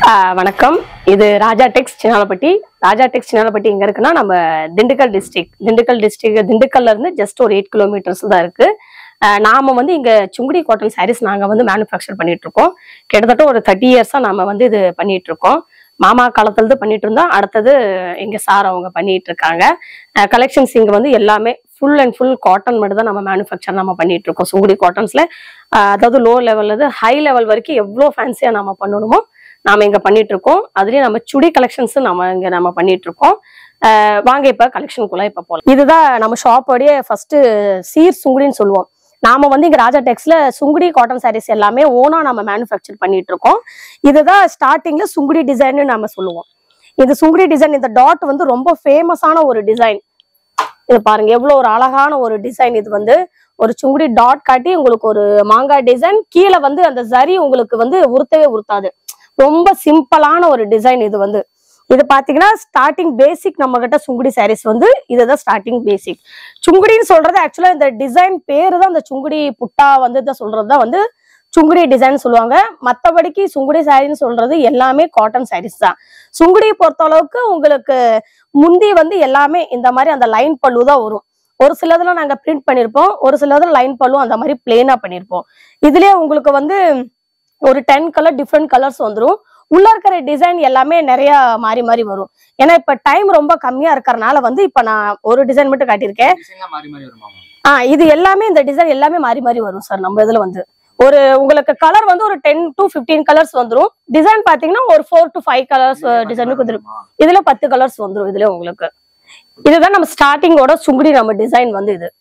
ஆஹ் வணக்கம் இது ராஜா டெக்ஸ் சின்னாலப்பட்டி ராஜா டெக்ஸ் சின்னாலப்பட்டி எங்க இருக்குன்னா நம்ம திண்டுக்கல் டிஸ்ட்ரிக்ட் திண்டுக்கல் டிஸ்ட்ரிக்ட் திண்டுக்கல்ல இருந்து ஜஸ்ட் ஒரு எயிட் கிலோமீட்டர்ஸ் தான் இருக்கு ஆஹ் நாம வந்து இங்க சுங்குடி காட்டன் சாரீஸ் நாங்க வந்து மேனுஃபேக்சர் பண்ணிட்டு இருக்கோம் கிட்டத்தட்ட ஒரு தேர்ட்டி இயர்ஸா நாம வந்து இது பண்ணிட்டு இருக்கோம் மாமா காலத்துல இருந்து பண்ணிட்டு இருந்தோம் அடுத்தது எங்க சார் அவங்க பண்ணிட்டு இருக்காங்க கலெக்ஷன்ஸ் இங்க வந்து எல்லாமே ஃபுல் அண்ட் ஃபுல் காட்டன் மட்டும் தான் நம்ம மேனுஃபேக்சர் நம்ம பண்ணிட்டு இருக்கோம் சுங்குடி காட்டன்ஸ்ல அதாவது லோ லெவல்ல இருந்து ஹை லெவல் வரைக்கும் எவ்வளோ ஃபேன்சியா நாம பண்ணணுமோ நாம இங்க பண்ணிட்டு இருக்கோம் அதுலயும் நம்ம சுடி கலெக்ஷன்ஸ் நம்ம இங்க நம்ம பண்ணிட்டு இருக்கோம் அஹ் வாங்க இப்ப கலெக்ஷனுக்குள்ள இப்ப போலாம் இதுதான் நம்ம ஷாப்போடைய ஃபர்ஸ்ட் சீர் சுங்குடின்னு சொல்லுவோம் நாம வந்து இங்க ராஜா டெக்ஸ்ல சுங்குடி காட்டன் சாரீஸ் எல்லாமே ஓனா நம்ம மேனுஃபேக்சர் பண்ணிட்டு இருக்கோம் இதுதான் ஸ்டார்டிங்ல சுங்குடி டிசைன்னு நம்ம சொல்லுவோம் இது சுங்குடி டிசைன் இந்த டாட் வந்து ரொம்ப ஃபேமஸான ஒரு டிசைன் இது பாருங்க எவ்வளவு ஒரு அழகான ஒரு டிசைன் இது வந்து ஒரு சுங்குடி டாட் காட்டி உங்களுக்கு ஒரு மாங்காய் டிசைன் கீழே வந்து அந்த சரி உங்களுக்கு வந்து உருத்தவே உருத்தாது ரொம்ப சிம்பிளான ஒரு டிசைன் இது வந்து இது பாத்தீங்கன்னா ஸ்டார்டிங் பேசிக் நம்ம கிட்ட சுங்குடி சாரீஸ் வந்து இதுதான் ஸ்டார்டிங் பேசிக் சுங்குடின்னு சொல்றது ஆக்சுவலா இந்த டிசைன் பேரு தான் இந்த சுங்குடி புட்டா வந்து இதை சொல்றது தான் வந்து சுங்குடி டிசைன் சொல்லுவாங்க மத்தபடிக்கு சுங்குடி சாரின்னு சொல்றது எல்லாமே காட்டன் சாரீஸ் தான் சுங்குடியை பொறுத்த அளவுக்கு உங்களுக்கு முந்தி வந்து எல்லாமே இந்த மாதிரி அந்த லைன் பல்லு தான் வரும் ஒரு சிலதுல நாங்க பிரிண்ட் பண்ணிருப்போம் ஒரு சிலதுல லைன் பல்லு அந்த மாதிரி பிளெயினா பண்ணிருப்போம் இதுலயே உங்களுக்கு வந்து ஒரு டென் கலர் டிஃப்ரெண்ட் கலர்ஸ் வந்துரும் உள்ள இருக்கிற டிசைன் எல்லாமே நிறைய மாறி மாறி வரும் ஏன்னா இப்ப டைம் ரொம்ப கம்மியா இருக்கறனால வந்து இப்ப நான் ஒரு டிசைன் மட்டும் காட்டியிருக்கேன் டிசைன்லாம் மாறி மாறி வருமா மேம் ஆ இது எல்லாமே இந்த டிசைன் எல்லாமே மாறி மாறி வரும் சார் நம்ம இதுல வந்து ஒரு உங்களுக்கு கலர் வந்து ஒரு டென் டு 15 கலர்ஸ் வந்துரும் டிசைன் பாத்தீங்கன்னா ஒரு ஃபோர் டு ஃபைவ் கலர்ஸ் டிசைனுக்கு வந்துரும் இதுல பத்து கலர்ஸ் வந்துரும் இதுல உங்களுக்கு இதுதான் நம்ம ஸ்டார்டிங்கோட சுங்குடி நம்ம டிசைன் வந்து இது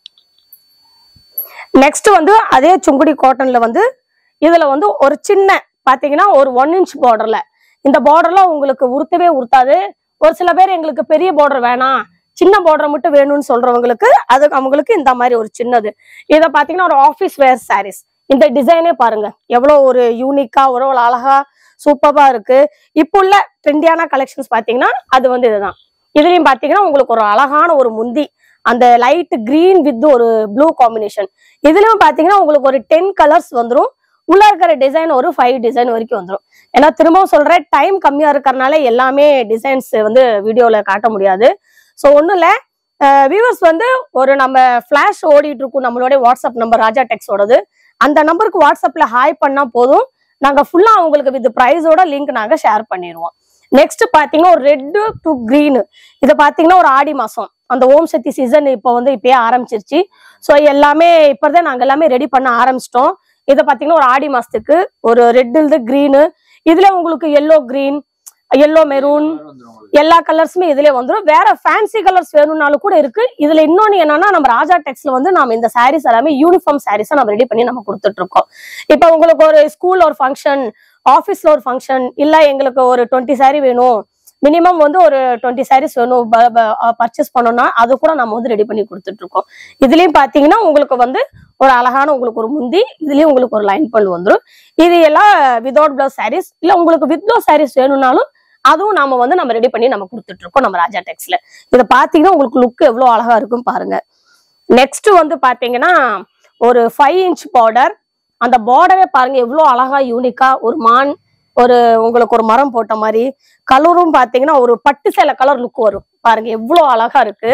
நெக்ஸ்ட் வந்து அதே சுங்குடி காட்டன்ல வந்து இதுல வந்து ஒரு சின்ன பாத்தீங்கன்னா ஒரு ஒன் இன்ச் பார்டர்ல இந்த பார்டர்ல உங்களுக்கு உருத்தவே உருத்தாது ஒரு சில பேர் எங்களுக்கு பெரிய பார்டர் வேணாம் சின்ன பார்டர் மட்டும் வேணும்னு சொல்றவங்களுக்கு அது அவங்களுக்கு இந்த மாதிரி ஒரு சின்னது இத பாத்தீங்கன்னா ஒரு ஆபீஸ் வேர் சாரீஸ் இந்த டிசைனே பாருங்க எவ்வளவு ஒரு யூனிக்கா ஒரு அழகா சூப்பரா இருக்கு இப்போ உள்ள ட்ரெண்டியான கலெக்ஷன்ஸ் பாத்தீங்கன்னா அது வந்து இதுதான் இதுலயும் பாத்தீங்கன்னா உங்களுக்கு ஒரு அழகான ஒரு முந்தி அந்த லைட் கிரீன் வித் ஒரு ப்ளூ காம்பினேஷன் இதுலயும் பாத்தீங்கன்னா உங்களுக்கு ஒரு டென் கலர்ஸ் வந்துரும் உள்ள இருக்கிற டிசைன் ஒரு ஃபைவ் டிசைன் வரைக்கும் வந்துரும் ஏன்னா திரும்பவும் சொல்றேன் டைம் கம்மியா இருக்கறனால எல்லாமே டிசைன்ஸ் வந்து வீடியோல காட்ட முடியாது ஸோ ஒன்றும் இல்லை வியூவர்ஸ் வந்து ஒரு நம்ம ஃபிளாஷ் ஓடிட்டு இருக்கும் நம்மளுடைய வாட்ஸ்அப் நம்பர் ராஜா டெக்ஸோடது அந்த நம்பருக்கு வாட்ஸ்அப்ல ஹாய் பண்ணா போதும் நாங்க ஃபுல்லா அவங்களுக்கு வித் ப்ரைஸோட லிங்க் நாங்க ஷேர் பண்ணிடுவோம் நெக்ஸ்ட் பாத்தீங்கன்னா ஒரு ரெட் டு green இது பாத்தீங்கன்னா ஒரு ஆடி மாசம் அந்த ஓம் சக்தி சீசன் இப்போ வந்து இப்பயே ஆரம்பிச்சிருச்சு ஸோ எல்லாமே இப்பதான் நாங்க எல்லாமே ரெடி பண்ண ஆரம்பிச்சிட்டோம் இதை பாத்தீங்கன்னா ஒரு ஆடி மாசத்துக்கு ஒரு ரெட் இருந்து green இதுல உங்களுக்கு yellow green yellow maroon Colour வந்துரும் உங்களுக்கு. எல்லா கலர்ஸுமே இதுல வந்துரும் வேற ஃபேன்சி கலர்ஸ் வேணும்னாலும் கூட இருக்கு இதுல இன்னொன்னு என்னன்னா நம்ம ராஜா டெக்ஸ்ல வந்து நாம இந்த சாரீஸ் எல்லாமே யூனிஃபார்ம் சாரீஸா நம்ம ரெடி பண்ணி நம்ம கொடுத்துட்டு இருக்கோம் இப்ப உங்களுக்கு ஒரு ஸ்கூல்ல ஒரு ஃபங்க்ஷன் ஆபீஸ்ல ஒரு ஃபங்க்ஷன் இல்ல எங்களுக்கு ஒரு டுவெண்ட்டி saree வேணும் மினிமம் வந்து ஒரு டுவெண்ட்டி சாரீஸ் வேணும் பர்ச்சேஸ் பண்ணோம்னா அது கூட நம்ம வந்து ரெடி பண்ணி கொடுத்துட்டு இருக்கோம் இதுலயும் பாத்தீங்கன்னா உங்களுக்கு வந்து ஒரு அழகான உங்களுக்கு ஒரு முந்தி இதுலயும் உங்களுக்கு ஒரு லைன் பல்லு வந்துரும் இது எல்லாம் விதவுட் பிளவுஸ் சாரீஸ் இல்ல உங்களுக்கு வித் பிளவுஸ் சாரீஸ் வேணும்னாலும் அதுவும் நாம வந்து நம்ம ரெடி பண்ணி நம்ம கொடுத்துட்டு இருக்கோம் நம்ம ராஜா டெக்ஸ்ல இதை பாத்தீங்கன்னா உங்களுக்கு லுக் எவ்வளவு அழகா இருக்கும் பாருங்க நெக்ஸ்ட் வந்து பாத்தீங்கன்னா ஒரு ஃபைவ் இன்ச் பார்டர் அந்த பார்டரே பாருங்க எவ்வளவு அழகா யூனிக்கா ஒரு மான் ஒரு உங்களுக்கு ஒரு மரம் போட்ட மாதிரி கலரும் பாத்தீங்கன்னா ஒரு பட்டு சேலை கலர் லுக் வரும் பாருங்க எவ்வளவு அழகா இருக்கு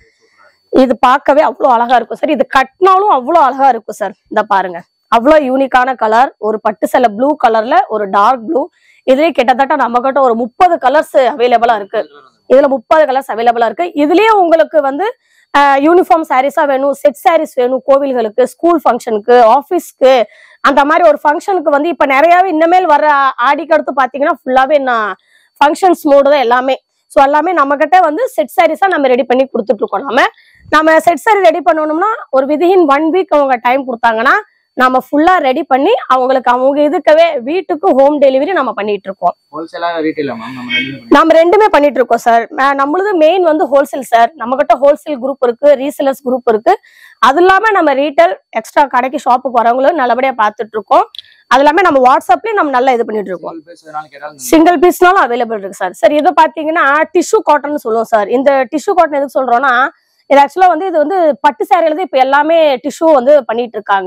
இது பார்க்கவே அவ்வளவு அழகா இருக்கும் சார் இது கட்டினாலும் அவ்வளவு அழகா இருக்கும் சார் இந்த பாருங்க அவ்வளவு யூனிக்கான கலர் ஒரு பட்டு சேலை ப்ளூ கலர்ல ஒரு டார்க் ப்ளூ இதுலயே கிட்டத்தட்ட நம்ம கிட்ட ஒரு முப்பது கலர்ஸ் அவைலபிளா இருக்கு Colour வந்துரும். இதுல முப்பது கலர்ஸ் அவைலபிளா இருக்கு இதுலயே உங்களுக்கு வந்து யூனிஃபார்ம் சாரீஸா வேணும் செட் சாரீஸ் வேணும் கோவில்களுக்கு ஸ்கூல் ஃபங்க்ஷனுக்கு ஆஃபீஸ்க்கு அந்த மாதிரி ஒரு ஃபங்க்ஷனுக்கு வந்து இப்ப நிறையவே இனிமேல் வர ஆடிக்கு அடுத்து பாத்தீங்கன்னா ஃபுல்லாவே நான் ஃபங்க்ஷன்ஸ் மோடு தான் எல்லாமே ஸோ எல்லாமே நம்ம கிட்ட வந்து செட் சாரீஸா நம்ம ரெடி பண்ணி கொடுத்துட்டு இருக்கோம் நாம நம்ம செட் சாரி ரெடி பண்ணணும்னா ஒரு விதின் ஒன் வீக் அவங்க டைம் கொடுத்தாங்கன்னா நம்ம ஃபுல்லா ரெடி பண்ணி அவங்களுக்கு அவங்க இதுக்கவே வீட்டுக்கு ஹோம் டெலிவரி நம்ம பண்ணிட்டு இருக்கோம் Wholesale ஆ retail ஆ மேம் நம்ம ரெண்டுமே பண்ணி- நம்ம ரெண்டுமே பண்ணிட்டு இருக்கோம் சார் நம்மளது மெயின் வந்து ஹோல்சேல் சார் நம்ம கிட்ட ஹோல்சேல் குரூப் இருக்கு ரீசேலர்ஸ் குரூப் இருக்கு அது இல்லாம நம்ம ரீட்டைல் எக்ஸ்ட்ரா கடைக்கு ஷாப்புக்கு வரவங்களும் நல்லபடியா பார்த்துட்டு இருக்கோம் அது இல்லாம நம்ம வாட்ஸ்அப்லயும் நம்ம நல்லா இது பண்ணிட்டு இருக்கோம் Single piece வேணாலும் கேட்டாலும் சிங்கிள் பீஸ்னாலும் அவைலபிள் இருக்கு சார் சார் இது பாத்தீங்கன்னா டிஷ்யூ காட்டன் சொல்லுவோம் சார் இந்த டிஷ்யூ காட்டன் எதுக்கு சொல்றோம்னா இது ஆக்சுவலா வந்து இது வந்து பட்டு சேரீல தான் இப்ப எல்லாமே டிஷ்யூ வந்து பண்ணிட்டு இருக்காங்க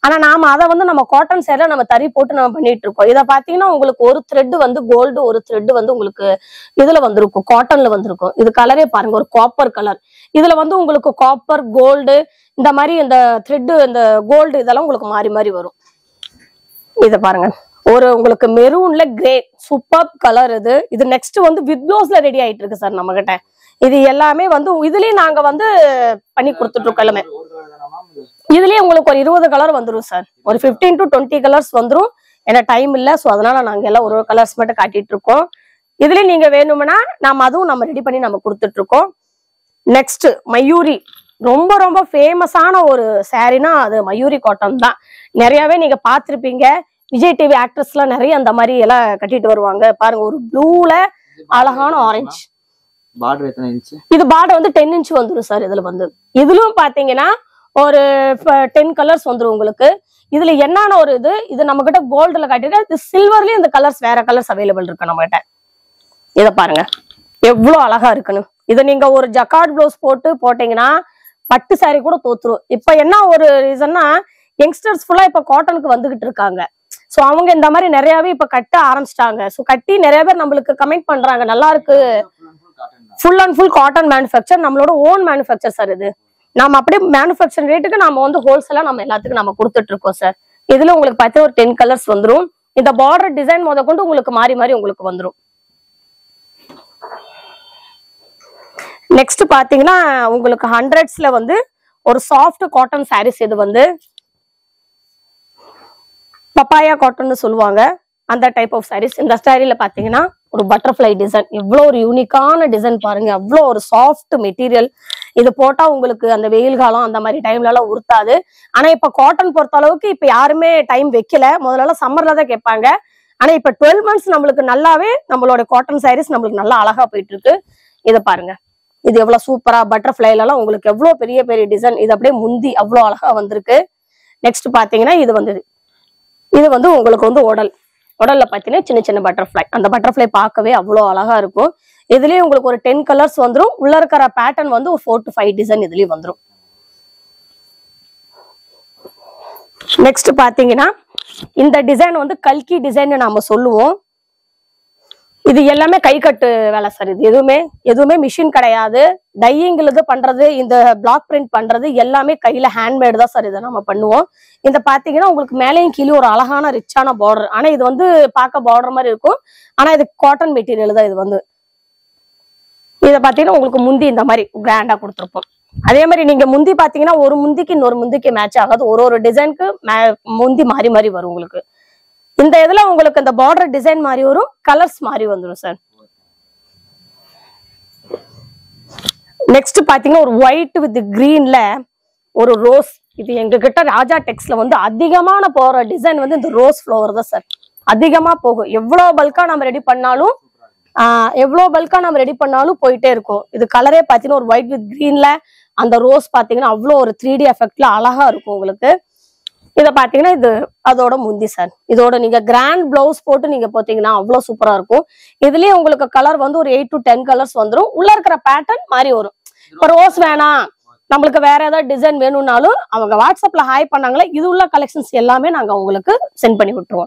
ஆனா நாம அதை வந்து நம்ம காட்டன் சேர நம்ம தறி போட்டு நம்ம பண்ணிட்டு இருக்கோம் இதை பாத்தீங்கன்னா உங்களுக்கு ஒரு த்ரெட் வந்து கோல்டு ஒரு த்ரெட் வந்து உங்களுக்கு இதுல வந்திருக்கும் காட்டன்ல வந்திருக்கும் இது கலரே பாருங்க ஒரு காப்பர் கலர் இதுல வந்து உங்களுக்கு காப்பர் கோல்டு இந்த மாதிரி இந்த த்ரெட் இந்த கோல்டு இதெல்லாம் உங்களுக்கு மாறி மாறி வரும் இத பாருங்க ஒரு உங்களுக்கு மெரூன்ல கிரே சூப்பர் கலர் இது இது நெக்ஸ்ட் வந்து வித் ப்ளவுஸ்ல ரெடி ஆயிட்டு இருக்கு சார் நம்ம கிட்ட இது எல்லாமே வந்து இதுலயும் நாங்க வந்து பண்ணி கொடுத்துட்டு இருக்கோம் எல்லாமே ஒரு colour தானா ma'am இது? இதுலயே உங்களுக்கு ஒரு இருபது கலர் வந்துரும் சார் ஒரு 15 டு டுவெண்ட்டி கலர்ஸ் வந்துரும் ஏன்னா டைம் இல்ல சோ அதனால நாங்க எல்லாம் ஒரு கலர்ஸ் மட்டும் காட்டிட்டு இருக்கோம் இதுலயும் நீங்க வேணும்னா நாம அதுவும் நம்ம ரெடி பண்ணி நம்ம கொடுத்துட்டு இருக்கோம் நெக்ஸ்ட் மயூரி ரொம்ப ரொம்ப ஃபேமஸான ஒரு சாரீனா அது மயூரி காட்டன் தான் நிறையவே நீங்க பார்த்திருப்பீங்க விஜய் டிவி ஆக்ட்ரஸ்லாம் நிறைய அந்த மாதிரி எல்லாம் கட்டிட்டு வருவாங்க பாருங்க ஒரு ப்ளூல இது அழகான border ஆரஞ்சு பார்டர் எத்தனை இன்ச்சு இது பார்டர் வந்து டென் இன்ச் வந்துடும் சார் இதுல வந்து இதுலயும் பாத்தீங்கன்னா ஒரு டென் கலர்ஸ் வந்துரும் உங்களுக்கு இதுல என்னென்ன ஒரு இது இது நம்ம கிட்ட கோல்டுல காட்டியிருக்க இது சில்வர்லயும் இந்த கலர்ஸ் வேற கலர்ஸ் அவைலபிள் இருக்கு நம்ம கிட்ட இத பாருங்க எவ்வளவு அழகா இருக்குன்னு இதை நீங்க ஒரு ஜக்கார்ட் ப்ளவுஸ் போட்டு போட்டீங்கன்னா பட்டு saree கூட தோத்துரும் இப்ப என்ன ஒரு ரீசன்னா யங்ஸ்டர்ஸ் ஃபுல்லா இப்ப காட்டனுக்கு வந்துகிட்டு இருக்காங்க சோ அவங்க இந்த மாதிரி நிறையவே இப்ப கட்ட ஆரம்பிச்சிட்டாங்க சோ கட்டி நிறைய பேர் நம்மளுக்கு கமெண்ட் பண்றாங்க நல்லா இருக்கு ஃபுல் அண்ட் ஃபுல் காட்டன் தான் full and full cotton manufacture நம்மளோட ஓன் மேனுஃபேக்சர் சார் இது நாம அப்படியே மேனுஃபேக்சர் ரேட்டுக்கு நம்ம வந்து ஹோல்சேலா நம்ம எல்லாத்துக்கும் நம்ம கொடுத்துட்டு இருக்கோம் சார் இதுல உங்களுக்கு பார்த்தா ஒரு டென் கலர்ஸ் வந்துரும் இந்த பார்டர் டிசைன் முத கொண்டு உங்களுக்கு மாறி மாறி உங்களுக்கு வந்துரும் நெக்ஸ்ட் பாத்தீங்கன்னா உங்களுக்கு ஹண்ட்ரட்ஸ்ல வந்து ஒரு சாஃப்ட் காட்டன் சாரீஸ் இது வந்து பப்பாயா காட்டன்னு சொல்லுவாங்க அந்த டைப் ஆஃப் சாரீஸ் இந்த சாரியில பாத்தீங்கன்னா ஒரு பட்டர்ஃப்ளை டிசைன் எவ்வளோ ஒரு யூனிக்கான டிசைன் பாருங்க அவ்வளோ ஒரு சாஃப்ட் மெட்டீரியல் இது போட்டா உங்களுக்கு அந்த வெயில் காலம் அந்த மாதிரி டைம்ல எல்லாம் உறுத்தாது ஆனா இப்ப காட்டன் பொறுத்த அளவுக்கு இப்ப யாருமே டைம் வைக்கல முதல்ல சம்மர்ல தான் கேட்பாங்க ஆனா இப்ப டுவெல் மந்த்ஸ் நம்மளுக்கு நல்லாவே நம்மளோட காட்டன் சாரீஸ் நம்மளுக்கு நல்லா அழகா போயிட்டு இருக்கு இதை பாருங்க இது எவ்வளவு சூப்பரா பட்டர்ஃபிளைல எல்லாம் உங்களுக்கு எவ்வளவு பெரிய பெரிய டிசைன் இது அப்படியே முந்தி அவ்வளவு அழகா வந்திருக்கு நெக்ஸ்ட் பாத்தீங்கன்னா இது வந்து இது வந்து உங்களுக்கு வந்து உடல் உடல்ல பாத்தீங்கன்னா சின்ன சின்ன பட்டர்ஃப்ளை அந்த பட்டர்ஃப்ளை பார்க்கவே அவ்வளோ அழகா இருக்கும் இதுலயே உங்களுக்கு ஒரு டென் கலர்ஸ் வந்துரும் உள்ள இருக்கிற பேட்டர்ன் வந்து ஒரு ஃபோர் டு ஃபைவ் டிசைன் இதுலயும் வந்துரும் நெக்ஸ்ட் பாத்தீங்கன்னா இந்த டிசைன் வந்து கல்கி டிசைன் நாம சொல்லுவோம் இது எல்லாமே கை கட்டு வேலை சார் இது எதுவுமே எதுவுமே மிஷின் கிடையாது டையிங்ல இது பண்றது இந்த பிளாக் பிரிண்ட் பண்றது எல்லாமே கையில ஹேண்ட்மேடு தான் சார் இதை நம்ம பண்ணுவோம் இந்த பாத்தீங்கன்னா உங்களுக்கு மேலேயும் கீழே ஒரு அழகான ரிச்சான பார்டர் ஆனா இது வந்து பார்க்க பார்டர் மாதிரி இருக்கும் ஆனா இது காட்டன் மெட்டீரியல் தான் இது வந்து இதை பாத்தீங்கன்னா உங்களுக்கு முந்தி இந்த மாதிரி கிராண்டா கொடுத்துருப்போம் அதே மாதிரி நீங்க முந்தி பாத்தீங்கன்னா ஒரு முந்திக்கு இன்னொரு முந்திக்கு மேட்ச் ஆகாது ஒரு ஒரு டிசைனுக்கு முந்தி மாறி மாறி வரும் உங்களுக்கு இந்த இதுல உங்களுக்கு இந்த பார்டர் டிசைன் மாதிரி வரும் கலர்ஸ் மாதிரி வந்துடும் சார் நெக்ஸ்ட் பாத்தீங்கன்னா ஒரு ஒயிட் வித் கிரீன்ல ஒரு ரோஸ் இது எங்க கிட்ட ராஜா டெக்ஸ்ல வந்து அதிகமான போற டிசைன் வந்து இந்த ரோஸ் ஃப்ளவர் தான் சார் அதிகமா போகும் எவ்வளவு பல்கா நம்ம ரெடி பண்ணாலும் ஆஹ் எவ்வளவு பல்கா நம்ம ரெடி பண்ணாலும் போயிட்டே இருக்கும் இது கலரே பாத்தீங்கன்னா ஒரு ஒயிட் வித் கிரீன்ல அந்த ரோஸ் பாத்தீங்கன்னா அவ்வளோ ஒரு த்ரீ டி எஃபெக்ட்ல அழகா இருக்கும் உங்களுக்கு இத பாத்தீங்கன்னா இது அதோட முந்தி சார் இதோட நீங்க கிராண்ட் பிளவுஸ் போட்டு நீங்க போத்தீங்கன்னா அவ்வளவு சூப்பரா இருக்கும் இதுலயே உங்களுக்கு கலர் வந்து ஒரு எயிட் டு டென் கலர்ஸ் வந்துரும் உள்ள இருக்கிற பேட்டர்ன் மாதிரி வரும் இப்ப ரோஸ் வேணாம் நம்மளுக்கு வேற ஏதாவது டிசைன் வேணும்னாலும் அவங்க வாட்ஸ்அப்ல ஹாய் பண்ணாங்களே இது உள்ள கலெக்ஷன்ஸ் எல்லாமே நாங்க உங்களுக்கு சென்ட் பண்ணி விட்டுருவோம்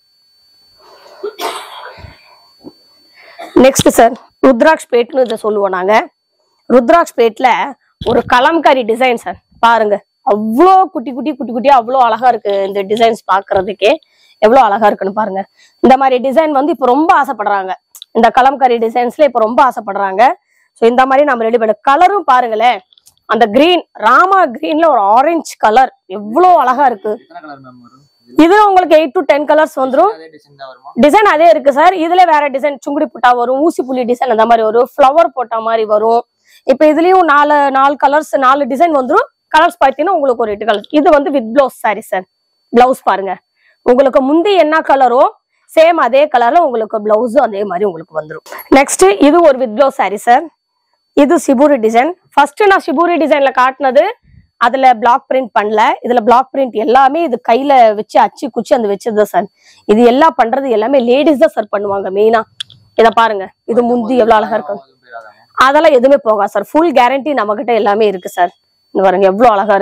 நெக்ஸ்ட் சார் ருத்ராக்ஷ் பேட்னு இதை சொல்லுவோம் நாங்க ருத்ராக்ஷ் பேட்ல ஒரு கலம்காரி டிசைன் சார் பாருங்க அவ்வளோ குட்டி குட்டி குட்டி குட்டியா அவ்வளோ அழகா இருக்கு இந்த டிசைன்ஸ் பாக்குறதுக்கே எவ்வளோ அழகா இருக்குன்னு பாருங்க இந்த மாதிரி டிசைன் வந்து இப்போ ரொம்ப ஆசைப்படுறாங்க இந்த கலம்காரி டிசைன்ஸ்ல இப்போ ரொம்ப ஆசைப்படுறாங்க ஸோ இந்த மாதிரி நம்ம ரெடி பண்ண கலரும் பாருங்களேன் அந்த கிரீன் ராமா கிரீன்ல ஒரு ஆரஞ்சு கலர் எவ்வளோ அழகா இருக்கு எத்தனை கலர் மேம் வரும் இது உங்களுக்கு எயிட் டு டென் கலர்ஸ் வந்துரும் அதே டிசைன் தான் வருமா டிசைன் அதே இருக்கு சார் இதுல வேற டிசைன் சுங்குடி புட்டா வரும் ஊசி புள்ளி டிசைன் அந்த மாதிரி வரும் ஃப்ளவர் போட்ட மாதிரி வரும் இப்ப இதுலயும் நாலு நாலு கலர்ஸ் நாலு டிசைன் வந்துரும் கலர்ஸ் பார்த்தீங்கன்னா உங்களுக்கு ஒரு எட்டு கலர் இது வந்து with blouse sari sir blouse பாருங்க உங்களுக்கு முந்தி என்ன கலரோ சேம் அதே கலர்ல உங்களுக்கு பிளவுஸும் அதே மாதிரி உங்களுக்கு வந்துரும் நெக்ஸ்ட் இது ஒரு வித் பிளவுஸ் சாரி சார் இது சிபூரி டிசைன் ஃபர்ஸ்ட் நான் சிபூரி டிசைன்ல காட்டினது அதுல பிளாக் பிரிண்ட் பண்ணல இதுல பிளாக் பிரிண்ட் எல்லாமே இது கையில வச்சு அச்சு குச்சி அந்த வச்சது சார் இது எல்லாம் பண்றது எல்லாமே லேடிஸ் தான் சார் பண்ணுவாங்க மெயினா இத பாருங்க இது முந்தி எவ்வளவு அழகா இருக்கும் எதுவும் போயிடாதாமா? அதெல்லாம் எதுவுமே போகா சார் ஃபுல் கேரண்டி நம்ம கிட்ட எல்லாமே இருக்கு சார் இந்த பாருங்க எவ்வளவு அழகா இருக்கு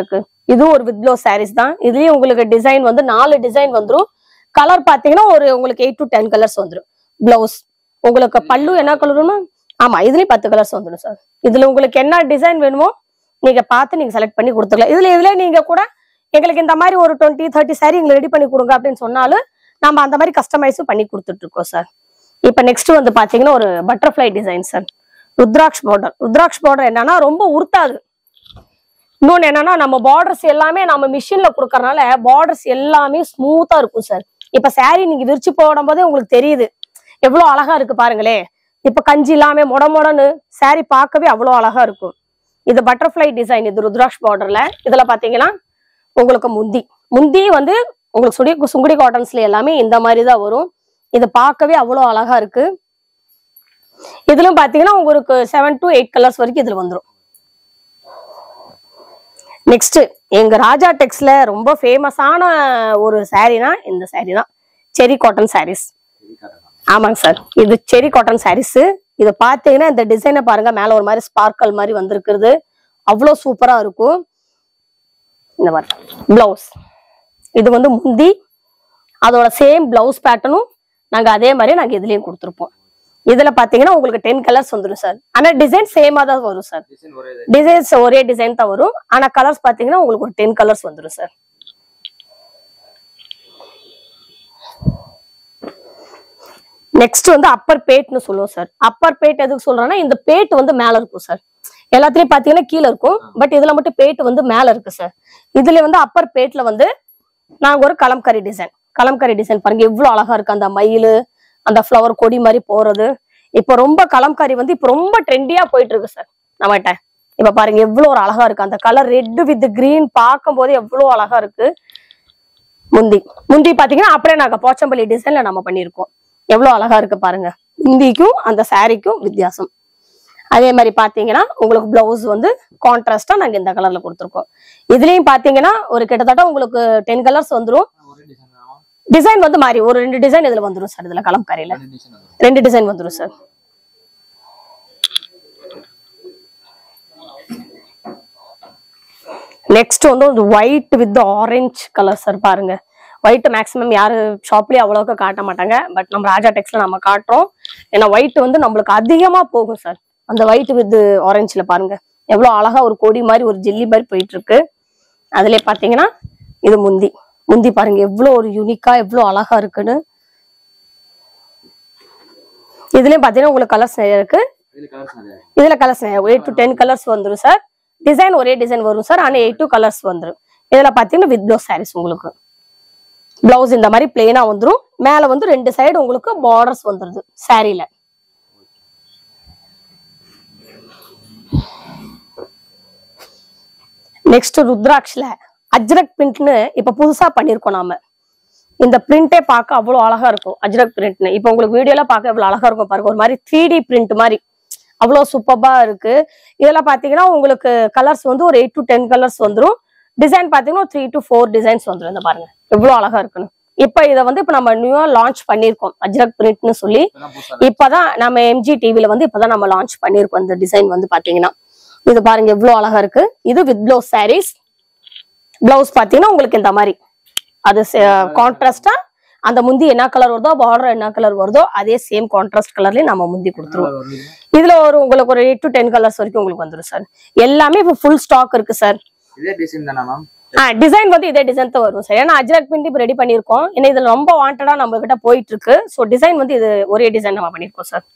இதுவும் ஒரு வித் ப்ளவுஸ் சாரீஸ் தான் இதுலயும் உங்களுக்கு டிசைன் வந்து நாலு டிசைன் வந்துரும் கலர் பாத்தீங்கன்னா ஒரு உங்களுக்கு எயிட் டு டென் கலர்ஸ் வந்துரும் பிளவுஸ் உங்களுக்கு பல்லு என்ன கலருன்னா ஆமா இதுலயும் பத்து கலர்ஸ் வந்துடும் சார் இதுல உங்களுக்கு என்ன டிசைன் வேணுமோ நீங்க பார்த்து நீங்க செலக்ட் பண்ணி கொடுத்துக்கலாம் இதுல இதுல நீங்க கூட எங்களுக்கு இந்த மாதிரி ஒரு டுவெண்ட்டி தேர்ட்டி சாரி எங்களுக்கு ரெடி பண்ணி கொடுங்க அப்படின்னு சொன்னாலும் நம்ம அந்த மாதிரி கஸ்டமைஸும் பண்ணி கொடுத்துட்டு இருக்கோம் சார் இப்போ நெக்ஸ்ட் வந்து பாத்தீங்கன்னா ஒரு butterfly design sir Rudraksh border Rudraksh border என்னன்னா ரொம்ப உருத்தாது இன்னொன்னு என்னன்னா நம்ம பார்டர்ஸ் எல்லாமே நம்ம மிஷின்ல கொடுக்கறனால பார்டர்ஸ் எல்லாமே ஸ்மூத்தா இருக்கும் சார் இப்ப saree நீங்க விரிச்சு போடும் போதே உங்களுக்கு தெரியுது எவ்வளவு அழகா இருக்கு பாருங்களே இப்ப கஞ்சி இல்லாம மொட மொடன்னு saree பார்க்கவே அவ்வளவு அழகா இருக்கும் இது பட்டர்ஃப்ளை டிசைன் இது ருத்ராக்ஷ் பார்டர்ல இதுல பாத்தீங்கன்னா உங்களுக்கு முந்தி முந்தி வந்து உங்களுக்கு சுடி சுங்குடி காட்டன்ஸ்ல எல்லாமே இந்த மாதிரி தான் வரும் இது பார்க்கவே அவ்வளோ அழகா இருக்கு இதுலயும் பாத்தீங்கன்னா உங்களுக்கு செவன் டு எயிட் கலர்ஸ் வரைக்கும் இதுல வந்துரும் நெக்ஸ்ட் எங்க ராஜா டெக்ஸ்ல ரொம்ப ஃபேமஸான ஒரு சாரீனா இந்த saree தான் செரி காட்டன் சாரீஸ் சரி காட்டலாம் ஆமாங்க சார் இது செரி காட்டன் சாரீஸ் இதை பார்த்தீங்கன்னா இந்த டிசைனை பாருங்க மேல ஒரு மாதிரி ஸ்பார்க்கல் மாதிரி வந்திருக்கிறது அவ்வளோ சூப்பரா இருக்கும் இந்த மாதிரி பிளவுஸ் இது வந்து முந்தி அதோட சேம் பிளவுஸ் பேட்டர்னும் நாங்க அதே மாதிரி நாங்க இதுலயும் கொடுத்துருப்போம் இதுல பாத்தீங்கன்னா உங்களுக்கு டென் கலர்ஸ் வந்துடும் சார் ஆனா டிசைன் சேமா தான் வரும் சார் டிசைன் ஒரே இது டிசைன்ஸ் ஒரே டிசைன் தான் வரும் ஆனா கலர்ஸ் பாத்தீங்கன்னா உங்களுக்கு ஒரு டென் கலர்ஸ் வந்துடும் சார் நெக்ஸ்ட் வந்து அப்பர் பேட்னு சொல்லுவோம் சார் அப்பர் பேட் எதுக்கு சொல்றேன்னா இந்த பேட் வந்து மேல இருக்கும் சார் எல்லாத்துலயும் பாத்தீங்கன்னா கீழே இருக்கும் பட் இதுல மட்டும் பேட் வந்து மேல இருக்கு சார் இதுல வந்து அப்பர் பேட்ல வந்து நாங்க ஒரு கலம்கரி டிசைன் கலம்கரி டிசைன் பாருங்க எவ்வளவு அழகா இருக்கு அந்த மயில் அந்த ஃப்ளவர் கொடி மாதிரி போறது இப்ப ரொம்ப கலம்காரி வந்து இப்ப ரொம்ப ட்ரெண்டியா போயிட்டு இருக்கு சார் நம்மகிட்ட இப்ப பாருங்க எவ்வளவு ஒரு அழகா இருக்கு அந்த கலர் ரெட் வித் கிரீன் பார்க்கும் போது எவ்வளவு அழகா இருக்கு முந்தி முந்தி பாத்தீங்கன்னா அப்படியே நாங்க போச்சம்பள்ளி டிசைன்ல நம்ம பண்ணியிருக்கோம் எவ்வளவு அழகா இருக்கு பாருங்க முந்திக்கும் அந்த சாரிக்கும் வித்தியாசம் அதே மாதிரி பாத்தீங்கன்னா உங்களுக்கு பிளவுஸ் வந்து கான்ட்ராஸ்டா நாங்க இந்த கலர்ல கொடுத்துருக்கோம் இதுலயும் பாத்தீங்கன்னா ஒரு கிட்டத்தட்ட உங்களுக்கு டென் கலர்ஸ் வந்துரும் ஒரே டிசைன் தானா டிசைன் வந்து மாறி ஒரு ரெண்டு டிசைன் இதுல வந்துரும் சார் இதுல கலம்காரியில ரெண்டு டிசைன் வரும் ரெண்டு டிசைன் வந்துரும் சார் நெக்ஸ்ட் வந்து ஒரு white with orange colour sir பாருங்க ஒயிட் மேக்ஸிமம் யாரு ஷாப்லயே அவ்வளோக்கு காட்ட மாட்டாங்க பட் நம்ம ராஜா டெக்ஸ்ல நம்ம காட்டுறோம் ஏன்னா ஒயிட் வந்து நம்மளுக்கு அதிகமா போகும் சார் அந்த ஒயிட் வித் ஆரஞ்சுல பாருங்க எவ்வளவு அழகா ஒரு கொடி மாதிரி ஒரு ஜெல்லி மாதிரி போயிட்டு இருக்கு அதுலயே பாத்தீங்கன்னா இது முந்தி முந்தி பாருங்க எவ்வளவு ஒரு யூனிக்கா எவ்வளவு அழகா இருக்குன்னு இதுலயும் பாத்தீங்கன்னா உங்களுக்கு கலர்ஸ் நிறைய இருக்கு இதுல கலர்ஸ் நிறைய இருக்கு. இதுல colours eight to ten colours வந்துரும் சார் டிசைன் ஒரே டிசைன் வரும் சார் ஆனா எயிட் டு கலர்ஸ் வந்துரும் இதுல பாத்தீங்கன்னா வித் ப்ளவுஸ் சாரீஸ் உங்களுக்கு பிளவுஸ் இந்த மாதிரி பிளெயினா வந்துரும் மேல வந்து ரெண்டு சைடு உங்களுக்கு பார்டர்ஸ் வந்துருது சாரீல நெக்ஸ்ட் ருத்ராட்ச்ல அஜ்ரக் பிரிண்ட்னு இப்ப புதுசா பண்ணிருக்கோம் நாம இந்த பிரிண்டே பார்க்க அவ்வளவு அழகா இருக்கும் அஜ்ரக் பிரிண்ட்னு இப்போ உங்களுக்கு வீடியோல பார்க்க எவ்வளவு அழகா இருக்கும் பாருங்க ஒரு மாதிரி த்ரீ டி பிரிண்ட் மாதிரி அவ்வளவு சூப்பர்பா இருக்கு இதெல்லாம் பாத்தீங்கன்னா உங்களுக்கு கலர்ஸ் வந்து ஒரு எயிட் டு டென் கலர்ஸ் வந்துரும் டிசைன் பாத்தீங்கன்னா த்ரீ டு ஃபோர் டிசைன்ஸ் வந்துரும் இந்த பாருங்க எவ்வளவு அழகா இருக்குன்னு இப்ப இதை வந்து இப்ப நம்ம நியூவா லான்ச் பண்ணிருக்கோம் அஜ்ரக் பிரிண்ட்னு சொல்லி இப்பதான் புதுசா இப்பதான் நம்ம எம்ஜி டிவில வந்து இப்பதான் நம்ம லான்ச் பண்ணிருக்கோம் இந்த டிசைன் வந்து பாத்தீங்கன்னா இது பாருங்க எவ்வளவு அழகா இருக்கு இது வித் ப்ளவுஸ் சாரீஸ் பிளவுஸ் பாத்தீங்கன்னா உங்களுக்கு இந்த மாதிரி அது கான்ட்ராஸ்டா அந்த முந்தி என்ன கலர் வருதோ பார்டர் என்ன கலர் வருதோ அதே சேம் கான்ட்ராஸ்ட் கலர்லயே நம்ம முந்தி கொடுத்துருவோம் கலர் வருது இதுல ஒரு உங்களுக்கு ஒரு எயிட் டு டென் கலர்ஸ் வரைக்கும் உங்களுக்கு வந்துரும் சார் எல்லாமே இப்போ ஃபுல் ஸ்டாக் இருக்கு சார் இதே டிசைன் தானா மேம் ஆ டிசைன் வந்து இதே டிசைன் தான் வரும் சார் ஏன்னா அஜ்ரக் பிரிண்ட் இப்போ ரெடி பண்ணியிருக்கோம் ஏன்னா இதுல ரொம்ப வாண்டடா நம்ம கிட்ட போயிட்டு இருக்கு ஸோ டிசைன் வந்து இது ஒரே டிசைன் நம்ம பண்ணியிருக்கோம் சார்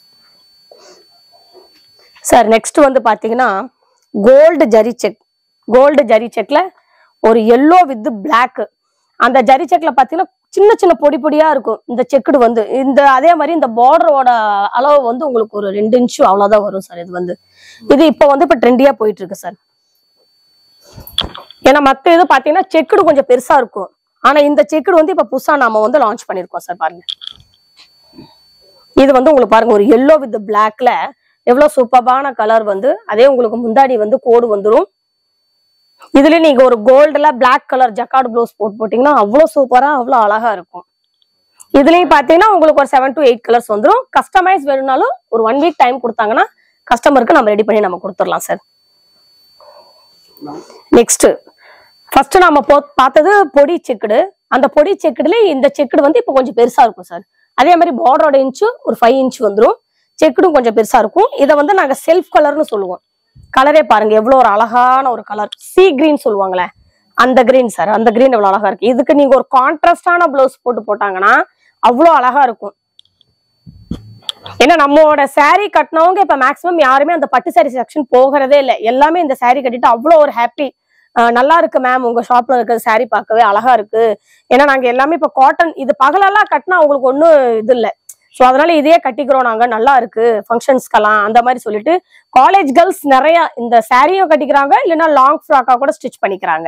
சார் நெக்ஸ்ட் வந்து பாத்தீங்கன்னா gold zari check gold zari செக்ல ஒரு எல்லோ வித் Black அந்த ஜரி செக்ல பாத்தீங்கன்னா சின்ன சின்ன பொடி பொடியா இருக்கும் இந்த செக்குடு வந்து இந்த அதே மாதிரி இந்த பார்டரோட அளவு வந்து உங்களுக்கு ஒரு ரெண்டு இன்ச்சு அவ்வளவுதான் வரும் சார் இது வந்து இது இப்போ வந்து இப்போ ட்ரெண்டியா போயிட்டு இருக்கு சார் ஏன்னா மத்த இது பாத்தீங்கன்னா செக்குடு கொஞ்சம் பெருசா இருக்கும் ஆனா இந்த செக்குடு வந்து இப்ப புதுசா நாம வந்து லான்ச் பண்ணிருக்கோம் சார் பாருங்க இது வந்து உங்களுக்கு பாருங்க ஒரு எல்லோ வித் பிளாக்ல எவ்வளவு சூப்பர்பான கலர் வந்து அதே உங்களுக்கு முந்தாடி வந்து கோடு வந்துரும் இதுல நீங்க ஒரு கோல்டுல பிளாக் கலர் ஜக்கார்டு ப்ளவுஸ் போட்டு போட்டீங்கன்னா அவ்வளவு சூப்பரா அவ்வளவு அழகா இருக்கும் இதுலயும் பாத்தீங்கன்னா உங்களுக்கு ஒரு செவன் டு எயிட் கலர்ஸ் வந்துரும் கஸ்டமைஸ் வேணும்னாலும் ஒரு ஒன் வீக் டைம் கொடுத்தாங்கன்னா கஸ்டமருக்கு நம்ம ரெடி பண்ணி நம்ம கொடுத்துடலாம் சார் நெக்ஸ்ட் ஃபர்ஸ்ட் நாம போ பார்த்தது பொடி செக்குடு அந்த பொடி செக்குடுல இந்த செக்குடு வந்து இப்போ கொஞ்சம் பெருசா இருக்கும் சார் அதே மாதிரி பார்டரோட இன்ச்சு ஒரு ஃபைவ் இன்ச் வந்துரும் செக்குடும் கொஞ்சம் பெருசா இருக்கும் இதை வந்து நாங்க செல்ஃப் கலர்னு சொல்லுவோம் கலரே பாருங்க எவ்வளவு ஒரு அழகான ஒரு கலர் சீ கிரீன் சொல்லுவாங்களே அந்த கிரீன் சார் அந்த கிரீன் எவ்வளவு அழகா இருக்கு இதுக்கு நீங்க ஒரு கான்ட்ராஸ்டான பிளவுஸ் போட்டு போட்டாங்கன்னா அவ்வளோ அழகா இருக்கும் ஏன்னா நம்மளோட saree கட்டினவங்க இப்ப மேக்ஸிமம் யாருமே அந்த பட்டு saree செக்ஷன் போகிறதே இல்லை எல்லாமே இந்த saree கட்டிட்டு அவ்வளோ ஒரு ஹாப்பி நல்லா இருக்கு மேம் உங்க ஷாப்ல இருக்கிற saree பார்க்கவே அழகா இருக்கு ஏன்னா நாங்க எல்லாமே இப்ப காட்டன் இது பகலெல்லாம் கட்டினா அவங்களுக்கு ஒன்றும் இது இல்லை ஸோ அதனால இதையே கட்டிக்கிறோம் நாங்க நல்லா இருக்கு ஃபங்க்ஷன்ஸ்க்கெல்லாம் அந்த மாதிரி சொல்லிட்டு காலேஜ் கேர்ள்ஸ் நிறைய இந்த சாரியும் கட்டிக்கிறாங்க இல்லைன்னா லாங் ஃப்ராக்கா கூட ஸ்டிச் பண்ணிக்கிறாங்க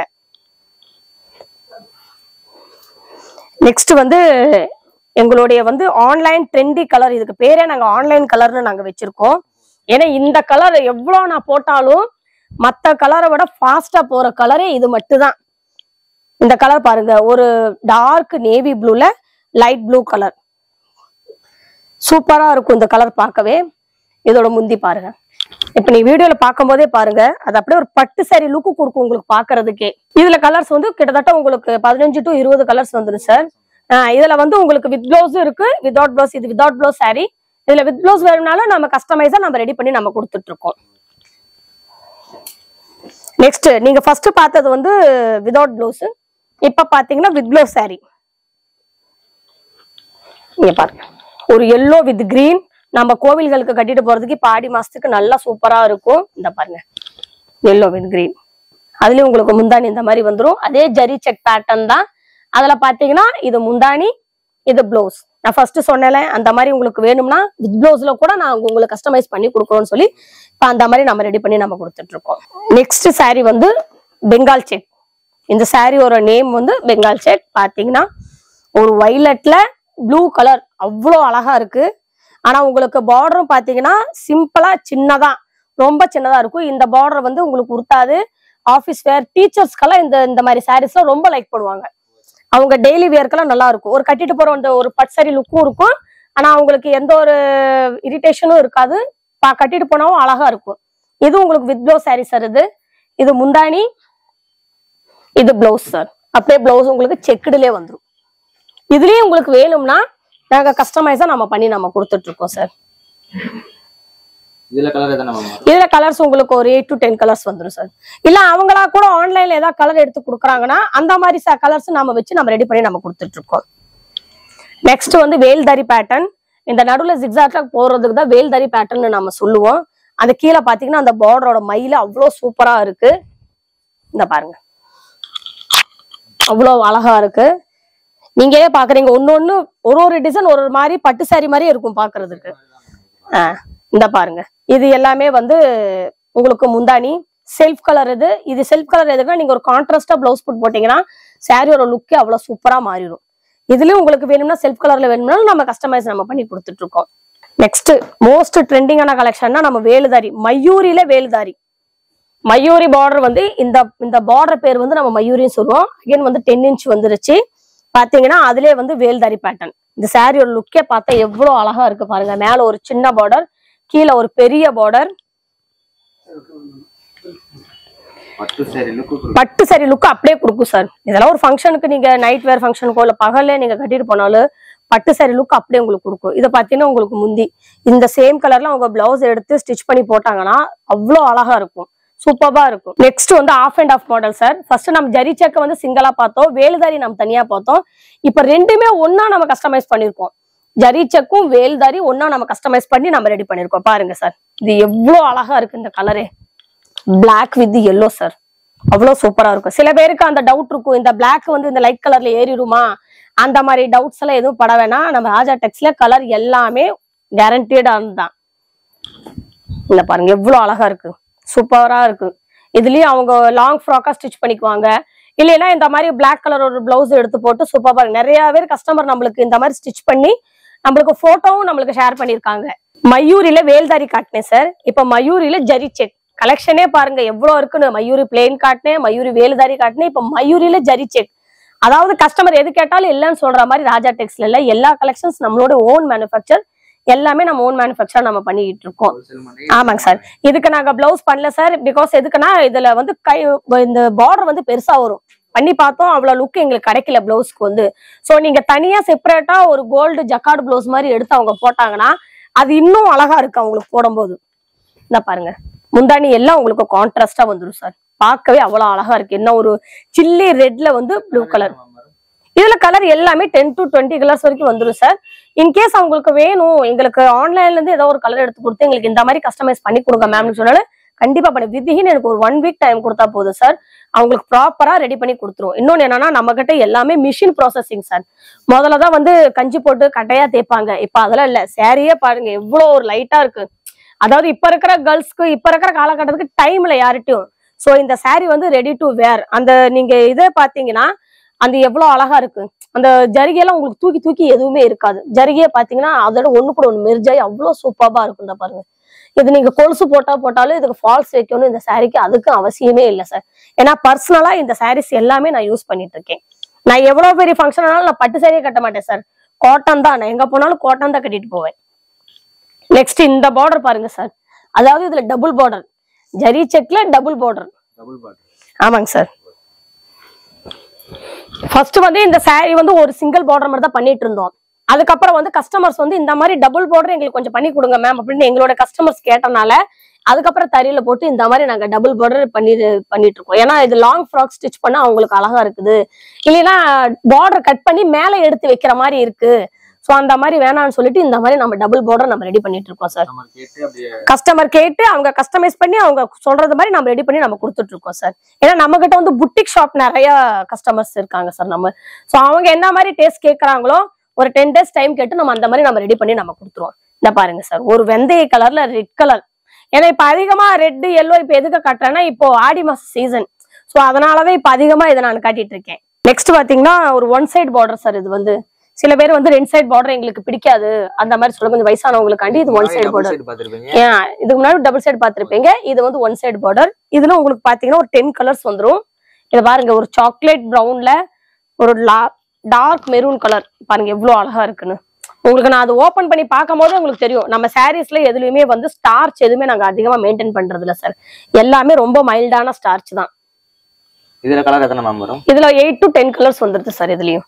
நெக்ஸ்ட் வந்து எங்களுடைய வந்து ஆன்லைன் ட்ரெண்டி கலர் இதுக்கு பேரே நாங்க ஆன்லைன் கலர்னு நாங்க வச்சிருக்கோம் ஏன்னா இந்த கலர் எவ்வளவு நான் போட்டாலும் மத்த கலரை விட ஃபாஸ்டா போற கலரே இது மட்டும்தான் இந்த கலர் பாருங்க ஒரு டார்க் நேவி ப்ளூல லைட் ப்ளூ கலர் சூப்பரா இருக்கும் இந்த கலர் பார்க்கவே இதோட முந்தி பாருங்க இப்ப நீ வீடியோல பார்க்கும்போதே பாருங்க அது அப்படியே ஒரு பட்டு saree லுக்கு கொடுக்கும் உங்களுக்கு பாக்குறதுக்கே இதுல கலர்ஸ் வந்து கிட்டத்தட்ட உங்களுக்கு பதினஞ்சு டு இருபது கலர்ஸ் வந்துடும் சார் இதுல வந்து உங்களுக்கு வித் பிளவுஸும் இருக்கு வித்வுட் பிளவுஸ் இது வித்வுட் பிளவுஸ் saree இதுல வித் பிளவுஸ் வேணும்னாலும் நம்ம கஸ்டமைஸா நம்ம ரெடி பண்ணி நம்ம கொடுத்துட்டு இருக்கோம் நெக்ஸ்ட் நீங்க ஃபர்ஸ்ட் பார்த்தது வந்து வித்வுட் பிளவுஸ் இப்ப பாத்தீங்கன்னா வித் பிளவுஸ் saree இங்க பாருங்க ஒரு எல்லோ வித் கிரீன் நம்ம கோவில்களுக்கு கட்டிட்டு போறதுக்கு இப்ப ஆடி மாசத்துக்கு நல்லா சூப்பரா இருக்கும் இந்த பாருங்க எல்லோ வித் கிரீன் அதுலயும் உங்களுக்கு முந்தானி இந்த மாதிரி வந்துரும் அதே ஜரி செக் பேட்டர்ன் தான் அதுல பாத்தீங்கன்னா இது முந்தானி இது ப்ளவுஸ் நான் ஃபர்ஸ்ட் சொன்னேன்ல அந்த மாதிரி உங்களுக்கு வேணும்னா வித் ப்ளவுஸ்ல கூட நான் உங்களுக்கு கஸ்டமைஸ் பண்ணி கொடுக்குறோம்னு சொல்லி இப்ப அந்த மாதிரி நம்ம ரெடி பண்ணி நம்ம கொடுத்துட்டு இருக்கோம் நெக்ஸ்ட் saree வந்து பெங்கால் செக் இந்த சாரியோட நேம் வந்து பெங்கால் செக் பாத்தீங்கன்னா ஒரு வைலட்ல ப்ளூ கலர் அவ்வளோ அழகா இருக்கு ஆனா உங்களுக்கு பார்டரும் பாத்தீங்கன்னா சிம்பிளா சின்னதா ரொம்ப சின்னதா இருக்கும் இந்த பார்டர் வந்து உங்களுக்கு உருத்தாது ஆஃபீஸ் வேர் டீச்சர்ஸ்க்கெல்லாம் இந்த இந்த மாதிரி சாரீஸ்லாம் ரொம்ப லைக் பண்ணுவாங்க அவங்க டெய்லி வேர்க்கெல்லாம் நல்லா இருக்கும் ஒரு கட்டிட்டு போற அந்த ஒரு பட்சரி லுக்கும் இருக்கும் ஆனா அவங்களுக்கு எந்த ஒரு இரிட்டேஷனும் இருக்காது பா- கட்டிட்டு போனாவும் அழகா இருக்கும் இது உங்களுக்கு வித் ப்ளவுஸ் சாரீ சார் இது இது முந்தானி இது பிளவுஸ் சார் அப்படியே பிளவுஸ் உங்களுக்கு செக்குடுலே வந்துரும் இதுலயே உங்களுக்கு வேணும்னா நாங்க கஸ்டமைஸா நம்ம பண்ணி நம்ம கொடுத்துட்டு இருக்கோம் சார் இதுல கலர் எத்தனை மேம் இதுல கலர்ஸ் உங்களுக்கு ஒரு எயிட் டு டென் கலர்ஸ் வந்துரும் சார் இல்ல அவங்களா கூட ஆன்லைன்ல ஏதாவது கலர் எடுத்து கொடுக்குறாங்கன்னா அந்த மாதிரி கலர்ஸ் நம்ம வச்சு நம்ம ரெடி பண்ணி நம்ம கொடுத்துட்டு இருக்கோம் நெக்ஸ்ட் வந்து வேல்தாரி பேட்டர்ன் இந்த நடுவுல ஜிக்ஸாக்ல போறதுக்கு தான் வேல்தாரி பேட்டர்ன் நம்ம சொல்லுவோம் அந்த கீழே பாத்தீங்கன்னா அந்த பார்டரோட மயில அவ்வளோ சூப்பரா இருக்கு இந்த பாருங்க அவ்வளோ அழகா இருக்கு நீங்களே பாக்குறீங்க ஒன்னொன்னு ஒரு ஒரு டிசைன் ஒரு ஒரு மாதிரி பட்டு saree மாதிரியே இருக்கும் பாக்குறதுக்கு ஆ, இந்த பாருங்க இது எல்லாமே வந்து உங்களுக்கு முந்தானி செல்ஃப் கலர் இது இது செல்ஃப் கலர் எதுக்குன்னா நீங்க ஒரு கான்ட்ராஸ்டா பிளவுஸ் போட்டு போட்டீங்கன்னா சாரியோட லுக்கே அவ்வளவு சூப்பரா மாறிடும் இதுலயும் உங்களுக்கு வேணும்னா செல்ஃப் கலர்ல வேணும்னாலும் நம்ம கஸ்டமைஸ் நம்ம பண்ணி கொடுத்துட்டு இருக்கோம் நெக்ஸ்ட் மோஸ்ட் ட்ரெண்டிங்கான கலெக்ஷன்னா நம்ம வேலுதாரி மயூரியில வேலுதாரி மயூரி பார்டர் வந்து இந்த இந்த பார்டர் பேர் வந்து நம்ம மயூரின்னு சொல்லுவோம் அகைன் வந்து டென் இன்ச் வந்துருச்சு பாத்தீங்கன்னா அதுலயே வந்து வேல்தாரி பேட்டர்ன் இந்த சாரியோட லுக்கே பார்த்தா எவ்வளவு அழகா இருக்கு பாருங்க மேல ஒரு சின்ன பார்டர் கீழே ஒரு பெரிய பார்டர் பட்டு சரி லுக்கு பட்டு சரி லுக் அப்படியே கொடுக்கும் சார் இதெல்லாம் ஒரு ஃபங்க்ஷனுக்கு நீங்க நைட் வேர் ஃபங்க்ஷனுக்கோ இல்ல பகல்ல நீங்க கட்டிட்டு போனாலும் பட்டு சரி லுக் அப்படியே உங்களுக்கு கொடுக்கும் இதை பார்த்தீங்கன்னா உங்களுக்கு முந்தி இந்த சேம் கலர்ல அவங்க பிளவுஸ் எடுத்து ஸ்டிச் பண்ணி போட்டாங்கன்னா அவ்வளோ அழகா இருக்கும் சூப்பரா இருக்கும் நெக்ஸ்ட் வந்து half and half model sir first நம்ம ஜரி செக்க வந்து சிங்கிளா பார்த்தோம் வேலுதாரி நம்ம தனியா பார்த்தோம் இப்ப ரெண்டுமே ஒண்ணா நம்ம கஸ்டமைஸ் பண்ணிருக்கோம் ஜரி செக்கும் வேல்தாரி ஒண்ணா நம்ம கஸ்டமைஸ் பண்ணி நம்ம ரெடி பண்ணிருக்கோம் பாருங்க சார் இது எவ்வளவு அழகா இருக்கு இந்த கலரே பிளாக் வித் எல்லோ சார் அவ்வளவு சூப்பரா இருக்கும் சில பேருக்கு அந்த டவுட் இருக்கும் இந்த பிளாக் வந்து இந்த லைட் கலர்ல ஏறிடுமா அந்த மாதிரி டவுட்ஸ் எல்லாம் எதுவும் பட வேணாம் நம்ம ராஜா டெக்ஸ்ல கலர் எல்லாமே கேரண்டீடானது தான் இந்த பாருங்க எவ்வளவு அழகா இருக்கு சூப்பரா இருக்கு இதுலயும் அவங்க லாங் ஃப்ராக்கா ஸ்டிச் பண்ணிக்குவாங்க இல்லைன்னா இந்த மாதிரி Black கலர் ஒரு பிளவுஸ் எடுத்து போட்டு சூப்பரா இருக்கு நிறைய பேர் கஸ்டமர் நம்மளுக்கு இந்த மாதிரி ஸ்டிச் பண்ணி நம்மளுக்கு போட்டோவும் நம்மளுக்கு ஷேர் பண்ணிருக்காங்க மயூரில வேல்தாரி காட்டினேன் சார் இப்ப மயூரில ஜரி செக் கலெக்ஷனே பாருங்க எவ்வளவு இருக்குன்னு மயூரி பிளெயின் காட்டினேன் மயூரி வேலுதாரி காட்டினேன் இப்ப மயூரில ஜரி செக் அதாவது கஸ்டமர் எது கேட்டாலும் இல்லைன்னு சொல்ற மாதிரி ராஜா டெக்ஸ்ல இல்ல எல்லா கலெக்ஷன்ஸ் நம்மளோட ஓன் மேனுஃபேக்சர் எல்லாமே நம்ம ஓன் மேனுஃபேக்சர் நம்ம பண்ணிட்டு இருக்கோம் Wholesale பண்ணி ஆமாங்க சார் இதுக்கு நாங்க பிளவுஸ் பண்ணல சார் பிகாஸ் எதுக்குன்னா இதுல வந்து கை இந்த பார்டர் வந்து பெருசா வரும் பண்ணி பார்த்தோம் அவ்வளவு லுக் எங்களுக்கு கிடைக்கல பிளவுஸ்க்கு வந்து சோ நீங்க தனியா செப்பரேட்டா ஒரு கோல்டு ஜக்கார்டு பிளவுஸ் மாதிரி எடுத்து அவங்க போட்டாங்கன்னா அது இன்னும் அழகா இருக்கு அவங்களுக்கு போடும்போது இந்த பாருங்க முந்தானி எல்லாம் உங்களுக்கு கான்ட்ராஸ்டா வந்துடும் சார் பார்க்கவே அவ்வளவு அழகா இருக்கு என்ன ஒரு சில்லி ரெட்ல வந்து ப்ளூ கலர் ஆமா madam. இதுல கலர் எல்லாமே டென் டு டுவெண்ட்டி கலர்ஸ் வரைக்கும் வந்துடும் சார் இன்கேஸ் அவங்களுக்கு வேணும் எங்களுக்கு ஆன்லைன்ல இருந்து ஏதோ ஒரு கலர் எடுத்து கொடுத்து எங்களுக்கு இந்த மாதிரி கஸ்டமைஸ் பண்ணி கொடுங்க மேம்னு சொன்னாலும் கண்டிப்பா பண்ணி வித்தின் எனக்கு ஒரு ஒன் வீக் டைம் கொடுத்தா போதும் சார் அவங்களுக்கு ப்ராப்பரா ரெடி பண்ணி கொடுத்துருவோம் இன்னொன்னு என்னன்னா நம்ம கிட்ட எல்லாமே மிஷின் ப்ராசஸிங் சார் முதல்ல தான் வந்து கஞ்சி போட்டு கட்டையா தேய்ப்பாங்க இப்ப அதெல்லாம் இல்ல சாரியே பாருங்க எவ்வளவு ஒரு லைட்டா இருக்கு அதாவது இப்ப இருக்கிற கேர்ள்ஸ்க்கு இப்ப இருக்கிற காலகட்டத்துக்கு டைம்ல யார்கிட்டயும் சோ இந்த saree வந்து ரெடி டு வேர் அந்த நீங்க இதை பாத்தீங்கன்னா அந்த எவ்வளவு அழகா இருக்கு அந்த ஜரிகையெல்லாம் உங்களுக்கு தூக்கி தூக்கி எதுவுமே இருக்காது ஜரிகையை பாத்தீங்கன்னா அதோட ஒண்ணு கூட ஒண்ணு மெர்ஜாய் அவ்வளவு சூப்பரா இருக்கும் இந்த பாருங்க இது நீங்க கொலுசு போட்டா போட்டாலும் இதுக்கு ஃபால்ஸ் வைக்கணும் இந்த சாரிக்கு அதுக்கு அவசியமே இல்லை சார் ஏன்னா பர்சனலா இந்த சாரீஸ் எல்லாமே நான் யூஸ் பண்ணிட்டு இருக்கேன் நான் எவ்வளவு பெரிய ஃபங்க்ஷன் ஆனாலும் நான் பட்டு சாரியே கட்ட மாட்டேன் சார் காட்டன் தான் நான் எங்க போனாலும் காட்டன் தான் கட்டிட்டு போவேன் நெக்ஸ்ட் இந்த பார்டர் பாருங்க சார் அதாவது இதுல டபுள் பார்டர் ஜரி செக்ல டபுள் பார்டர் Double border. ஆமாங்க சார் ஃபர்ஸ்ட் வந்து இந்த saree வந்து ஒரு சிங்கிள் பார்டர் மட்டும் தான் பண்ணிட்டு இருந்தோம் அதுக்கப்புறம் வந்து கஸ்டமர்ஸ் வந்து இந்த மாதிரி டபுள் பார்டர் எங்களுக்கு கொஞ்சம் பண்ணி கொடுங்க மேம் அப்படின்னு எங்களோட கஸ்டமர்ஸ் கேட்டனால அதுக்கப்புறம் தறியில போட்டு இந்த மாதிரி நாங்க டபுள் பார்டர் பண்ணி பண்ணிட்டு இருக்கோம் ஏன்னா இது லாங் ஃப்ராக் ஸ்டிச் பண்ணா அவங்களுக்கு அழகா இருக்குது இல்லைன்னா பார்டர் கட் பண்ணி மேலே எடுத்து வைக்கிற மாதிரி இருக்கு சோ அந்த மாதிரி வேணாம்னு சொல்லிட்டு இந்த மாதிரி நம்ம டபுள் பார்டர் நம்ம ரெடி பண்ணிட்டு இருக்கோம் சார் நம்ம கேட்டு அப்படியே கஸ்டமர் கேட்டு அவங்க கஸ்டமைஸ் பண்ணி அவங்க சொல்றது மாதிரி நம்ம ரெடி பண்ணி நம்ம கொடுத்துட்டு இருக்கோம் சார் ஏன்னா நம்ம கிட்ட வந்து புட்டிக் ஷாப் நிறைய கஸ்டமர்ஸ் இருக்காங்க சார் நம்ம சோ அவங்க என்ன மாதிரி டேஸ்ட் கேக்குறாங்களோ ஒரு டென் டேஸ் டைம் கேட்டு நம்ம அந்த மாதிரி நம்ம ரெடி பண்ணி நம்ம கொடுத்துருவோம் இந்த பாருங்க சார் ஒரு வெந்தய கலர்ல ரெட் கலர் ஏன்னா இப்ப அதிகமா ரெட் எல்லோ இப்ப எதுக்கு காட்டுறேன்னா இப்போ ஆடி மாச சீசன் சோ அதனாலதான் இப்ப அதிகமா இதை நான் காட்டிட்டு இருக்கேன் நெக்ஸ்ட் பாத்தீங்கன்னா ஒரு ஒன் சைடு பார்டர் சார் இது வந்து சில பேர் வந்து ரெண்டு சைடு பார்டர் எங்களுக்கு பிடிக்காது அந்த மாதிரி சொல்ல கொஞ்சம் வயசானவங்களுக்காண்டி இது one side double border side பார்த்திருப்பீங்க. ஏன் இதுக்கு முன்னாடி டபுள் சைடு பார்த்திருப்பீங்க இது வந்து ஒன் சைடு பார்டர் இதுல உங்களுக்கு பாத்தீங்கன்னா ஒரு டென் கலர்ஸ் வந்துரும் இது பாருங்க ஒரு சாக்லேட் ப்ரௌன்ல ஒரு டார்க் மெரூன் கலர் பாருங்க எவ்வளவு அழகா இருக்குன்னு உங்களுக்கு நான் அது ஓபன் பண்ணி பார்க்கும் போது உங்களுக்கு தெரியும் நம்ம சாரீஸ்ல எதுலயுமே வந்து ஸ்டார்ச் எதுவுமே நாங்க அதிகமா மெயின்டைன் பண்றது இல்ல சார் எல்லாமே ரொம்ப மைல்டான ஸ்டார்ச் தான் இதுல கலர் எத்தனை மேம் வரும் இதுல எயிட் டு டென் கலர்ஸ் வந்துருது சார் இதுலயும்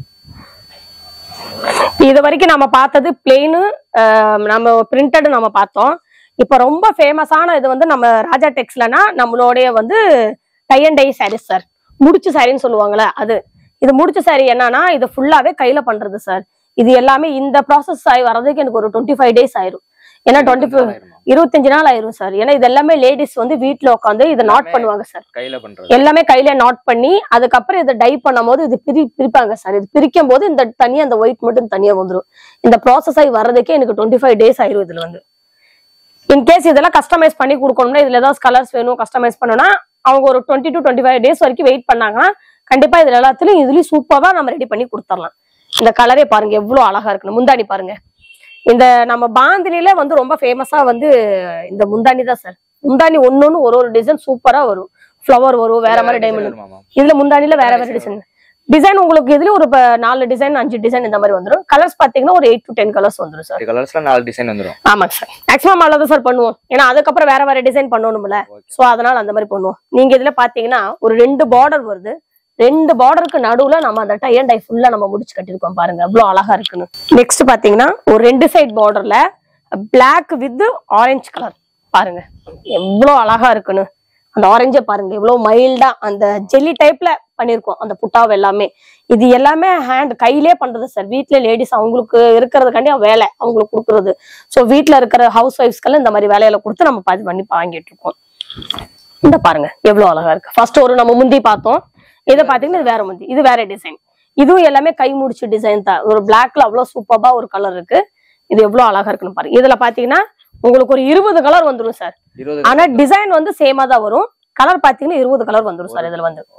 இது வரைக்கும் நம்ம பார்த்தது பிளெயின் நம்ம பிரிண்டட் நம்ம பார்த்தோம் இப்ப ரொம்ப ஃபேமஸான இது வந்து நம்ம ராஜா டெக்ஸ்லனா நம்மளுடைய வந்து tie and dye saris sir முடிச்சு சாரின்னு சொல்லுவாங்கல்ல அது இது முடிச்ச சாரி என்னன்னா இது ஃபுல்லாவே கையில பண்றது சார் இது எல்லாமே இந்த ப்ராசஸ் ஆகி வர்றதுக்கு எனக்கு ஒரு டுவெண்ட்டி ஃபைவ் டேஸ் ஆயிரும் ஏன்னா டுவெண்ட்டி ஃபைவ் ஆயிரமா? இருபத்தஞ்சு நாள் ஆயிரும் சார் ஏன்னா இது எல்லாமே லேடிஸ் வந்து வீட்ல உட்காந்து இதை நாட் எல்லாமே- பண்ணுவாங்க சார் கையில பண்றது எல்லாமே கையில நாட் பண்ணி அதுக்கப்புறம் இதை டை பண்ணும்போது இது பிரி பிரிப்பாங்க சார் இது பிரிக்கும் போது இந்த தனியா அந்த ஒயிட் மட்டும் தனியா வந்துரும் இந்த ப்ராசஸ் ஆகி வர்றதுக்கே எனக்கு டுவெண்ட்டி ஃபைவ் டேஸ் ஆயிரும் இதுல வந்து இன்கேஸ் இதெல்லாம் கஸ்டமைஸ் பண்ணி கொடுக்கணும்னா இதுல ஏதாவது கலர்ஸ் வேணும் கஸ்டமைஸ் பண்ணணும்னா அவங்க ஒரு twenty to twenty five days வரைக்கும் வெயிட் பண்ணாங்கன்னா கண்டிப்பா இதுல எல்லாத்துலயும் இதுலயும் சூப்பரா நம்ம ரெடி பண்ணி கொடுத்துடலாம் இந்த கலரே பாருங்க எவ்வளவு அழகா இருக்குன்னு முந்தாணி பாருங்க இந்த நம்ம பாந்தினில வந்து ரொம்ப ஃபேமஸா வந்து இந்த முந்தாணி தான் சார் முந்தாணி ஒன்னொன்னு ஒரு ஒரு டிசைன் சூப்பரா வரும் ஃப்ளவர் வரும் வேற மாதிரி டைமண்ட் வருமா மேம்? இதுல முந்தானில வேற வேற design டிசைன் டிசைன் உங்களுக்கு இதுல ஒரு ப- நாலு டிசைன் அஞ்சு டிசைன் இந்த மாதிரி வந்துரும் கலர்ஸ் பாத்தீங்கன்னா ஒரு எயிட் டு டென் கலர்ஸ் வந்துரும் சார் இந்த கலர்ஸ்ல நாலு டிசைன் வந்துரும் ஆமாங்க சார் மேக்ஸிமம் அவ்வளவுதான் சார் பண்ணுவோம் ஏன்னா அதுக்கப்புறம் வேற வேற டிசைன் பண்ணணும்ல Okay. சோ அதனால அந்த மாதிரி பண்ணுவோம் நீங்க இதுல பாத்தீங்கன்னா ஒரு ரெண்டு பார்டர் வருது ரெண்டு பார்டருக்கு நடுவுல நம்ம அந்த டை அண்ட் டை ஃபுல்லா நம்ம முடிச்சு கட்டிருக்கோம் பாருங்க அவ்வளவு அழகா இருக்குன்னு நெக்ஸ்ட் பாத்தீங்கன்னா ஒரு ரெண்டு சைடு பார்டர்ல Black வித் ஆரஞ்சு கலர் பாருங்க எவ்வளவு அழகா இருக்குன்னு அந்த ஆரஞ்சே பாருங்க எவ்வளவு மைல்டா அந்த ஜெல்லி டைப்ல பண்ணிருக்கோம் அந்த புட்டாவை எல்லாமே இது எல்லாமே ஹேண்ட் கையிலே பண்றது சார் வீட்ல லேடிஸ் அவங்களுக்கு இருக்கிறதுக்காண்டி வேலை அவங்களுக்கு கொடுக்கறது சோ வீட்ல இருக்கிற ஹவுஸ் ஒய்ஃப்ஸ்க்கெல்லாம் இந்த மாதிரி வேலையில கொடுத்து நம்ம பாதி பண்ணி வாங்கிட்டு இருக்கோம் இந்த பாருங்க எவ்வளவு அழகா இருக்கு ஃபர்ஸ்ட் ஒரு நம்ம முந்தி பார்த்தோம் இதை பாத்தீங்கன்னா இது வேற முந்தி இது வேற டிசைன் இதுவும் எல்லாமே கை முடிச்சு டிசைன் தான் ஒரு பிளாக்ல அவ்வளவு சூப்பரா ஒரு கலர் இருக்கு இது எவ்வளவு அழகா இருக்குன்னு பாருங்க இதுல பாத்தீங்கன்னா உங்களுக்கு ஒரு இருபது கலர் வந்துரும் சார் இருபது ஆனா டிசைன் வந்து சேமா தான் வரும் கலர் பாத்தீங்கன்னா இருபது கலர் வந்துரும் சார் இதுல வந்து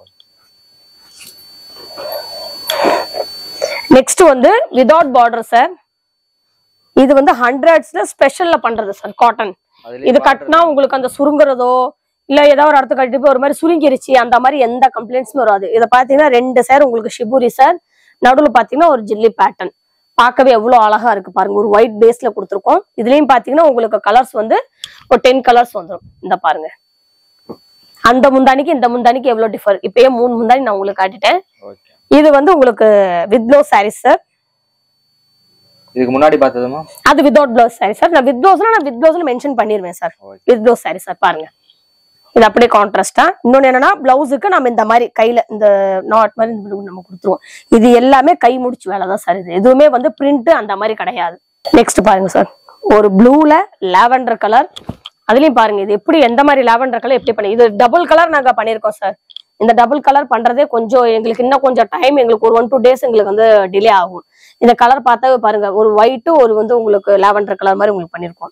நெக்ஸ்ட் வந்து விதவுட் பார்டர் சார் இது வந்து ஹண்ட்ரட்ஸ்ல ஸ்பெஷல்ல பண்றது சார் காட்டன் அதுலயே இது border கட்டினா உங்களுக்கு அந்த சுருங்குறதோ இல்ல ஏதோ ஒரு இடத்துல கட்டி போய் ஒரு மாதிரி சுருங்கிருச்சு அந்த மாதிரி எந்த கம்ப்ளைண்ட்ஸும் வராது இதை பாத்தீங்கன்னா ரெண்டு சார் உங்களுக்கு ஷிபுரி சார் நடுவுல பாத்தீங்கன்னா ஒரு ஜில்லி பேட்டர்ன் பார்க்கவே எவ்வளவு அழகா இருக்கு பாருங்க ஒரு ஒயிட் பேஸ்ல கொடுத்துருக்கோம் இதுலயும் பாத்தீங்கன்னா உங்களுக்கு கலர்ஸ் வந்து ஒரு டென் கலர்ஸ் வந்துடும் இந்த பாருங்க அந்த முந்தானிக்கு இந்த முந்தானிக்கு எவ்வளவு டிஃபர் இப்பயே மூணு முந்தானி நான் உங்களுக்கு காட்டிட்டேன் ஓகே இது வந்து உங்களுக்கு வித் ப்ளவுஸ் சாரீஸ் சார் இதுக்கு முன்னாடி பார்த்ததுமா அது வித்வுட் ப்ளவுஸ் சாரி சார் நான் வித் ப்ளவுஸ்னா நான் வித் ப்ளவுஸ்ல மென்ஷன் பண்ணிருவேன் sir okay with blouse sari sir பாருங்க இது அப்படியே கான்ட்ராஸ்டா இன்னொன்னு என்னன்னா பிளவுஸுக்கு நம்ம இந்த மாதிரி கையில இந்த நாட் மாதிரி இந்த blue நம்ம கொடுத்துருவோம் இது எல்லாமே கை முடிச்சு வேலை தான் சார் இது எதுவுமே வந்து பிரிண்ட் அந்த மாதிரி கிடையாது நெக்ஸ்ட் பாருங்க சார் ஒரு ப்ளூல லாவெண்டர் கலர் அதுலயும் பாருங்க இது எப்படி எந்த மாதிரி லாவெண்டர் கலர் எப்படி பண்ணி இது டபுள் கலர் நாங்க பண்ணிருக்கோம் சார் இந்த டபுள் கலர் பண்றதே கொஞ்சம் எங்களுக்கு இன்னும் கொஞ்சம் டைம் எங்களுக்கு ஒரு ஒன் டூ டேஸ் எங்களுக்கு வந்து டிலே ஆகும் இந்த கலர் பார்த்தா பாருங்க ஒரு ஒயிட்டு ஒரு வந்து உங்களுக்கு லாவெண்டர் கலர் மாதிரி உங்களுக்கு பண்ணிருக்கோம்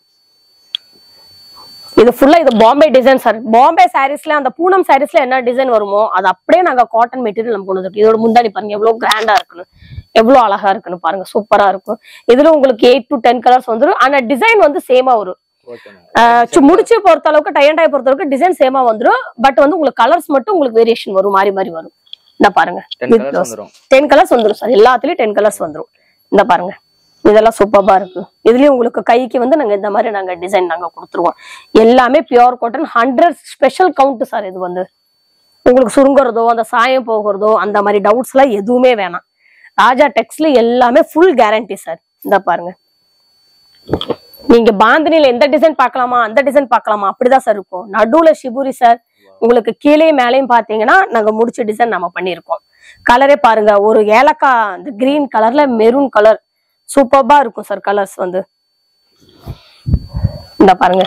இது ஃபுல்லா இது பாம்பே டிசைன் சார் பாம்பே சாரீஸ்ல அந்த பூனம் சாரீஸ்ல என்ன டிசைன் வருமோ அது அப்படியே நாங்க காட்டன் மெட்டீரியல் நம்ம கொண்டு வந்துருக்கோம் இதோட முந்தாடி பாருங்க எவ்வளவு கிராண்டா இருக்குன்னு எவ்வளவு அழகா இருக்குன்னு பாருங்க சூப்பரா இருக்கும் இதுல உங்களுக்கு எயிட் டு டென் கலர்ஸ் வந்துரும் ஆனா டிசைன் வந்து சேமா வரும் ஓகே ஆஹ் சு- முடிச்சு பொறுத்த அளவுக்கு டை அண்ட் டை பொறுத்த அளவுக்கு டிசைன் சேமா வந்துரும் பட் வந்து உங்களுக்கு கலர்ஸ் மட்டும் உங்களுக்கு வேரியேஷன் வரும் மாறி மாறி வரும் இந்த பாருங்க டென் With கலர்ஸ் blouse. வந்துரும் டென் கலர்ஸ் வந்துரும் சார் எல்லாத்துலயும் டென் கலர்ஸ் வந்துரும் இந்த பாருங்க இதெல்லாம் சூப்பர்பா இருக்கு இதுலயும் உங்களுக்கு கைக்கு வந்து நாங்க இந்த மாதிரி நாங்க டிசைன் நாங்க கொடுத்துருவோம் எல்லாமே pure cotton hundred special count sir இது வந்து உங்களுக்கு சுருங்குறதோ அந்த சாயம் போகிறதோ அந்த மாதிரி டவுட்ஸ் எல்லாம் எதுவுமே வேணாம் ராஜா டெக்ஸ்ல எல்லாமே ஃபுல் கேரண்டி சார் இந்த பாருங்க நீங்க பாந்தினில எந்த டிசைன் பார்க்கலாமா அந்த டிசைன் பார்க்கலாமா அப்படிதான் சார் இருக்கும் நடுவுல ஷிபுரி சார் உங்களுக்கு கீழே மேலேயும் பாத்தீங்கன்னா நாங்க முடிச்ச டிசைன் நம்ம பண்ணியிருக்கோம் கலரே பாருங்க ஒரு ஏலக்காய் அந்த கிரீன் கலர்ல மெரூன் கலர் சூப்பர்பா இருக்கும் சார் கலர்ஸ் வந்து இந்த பாருங்க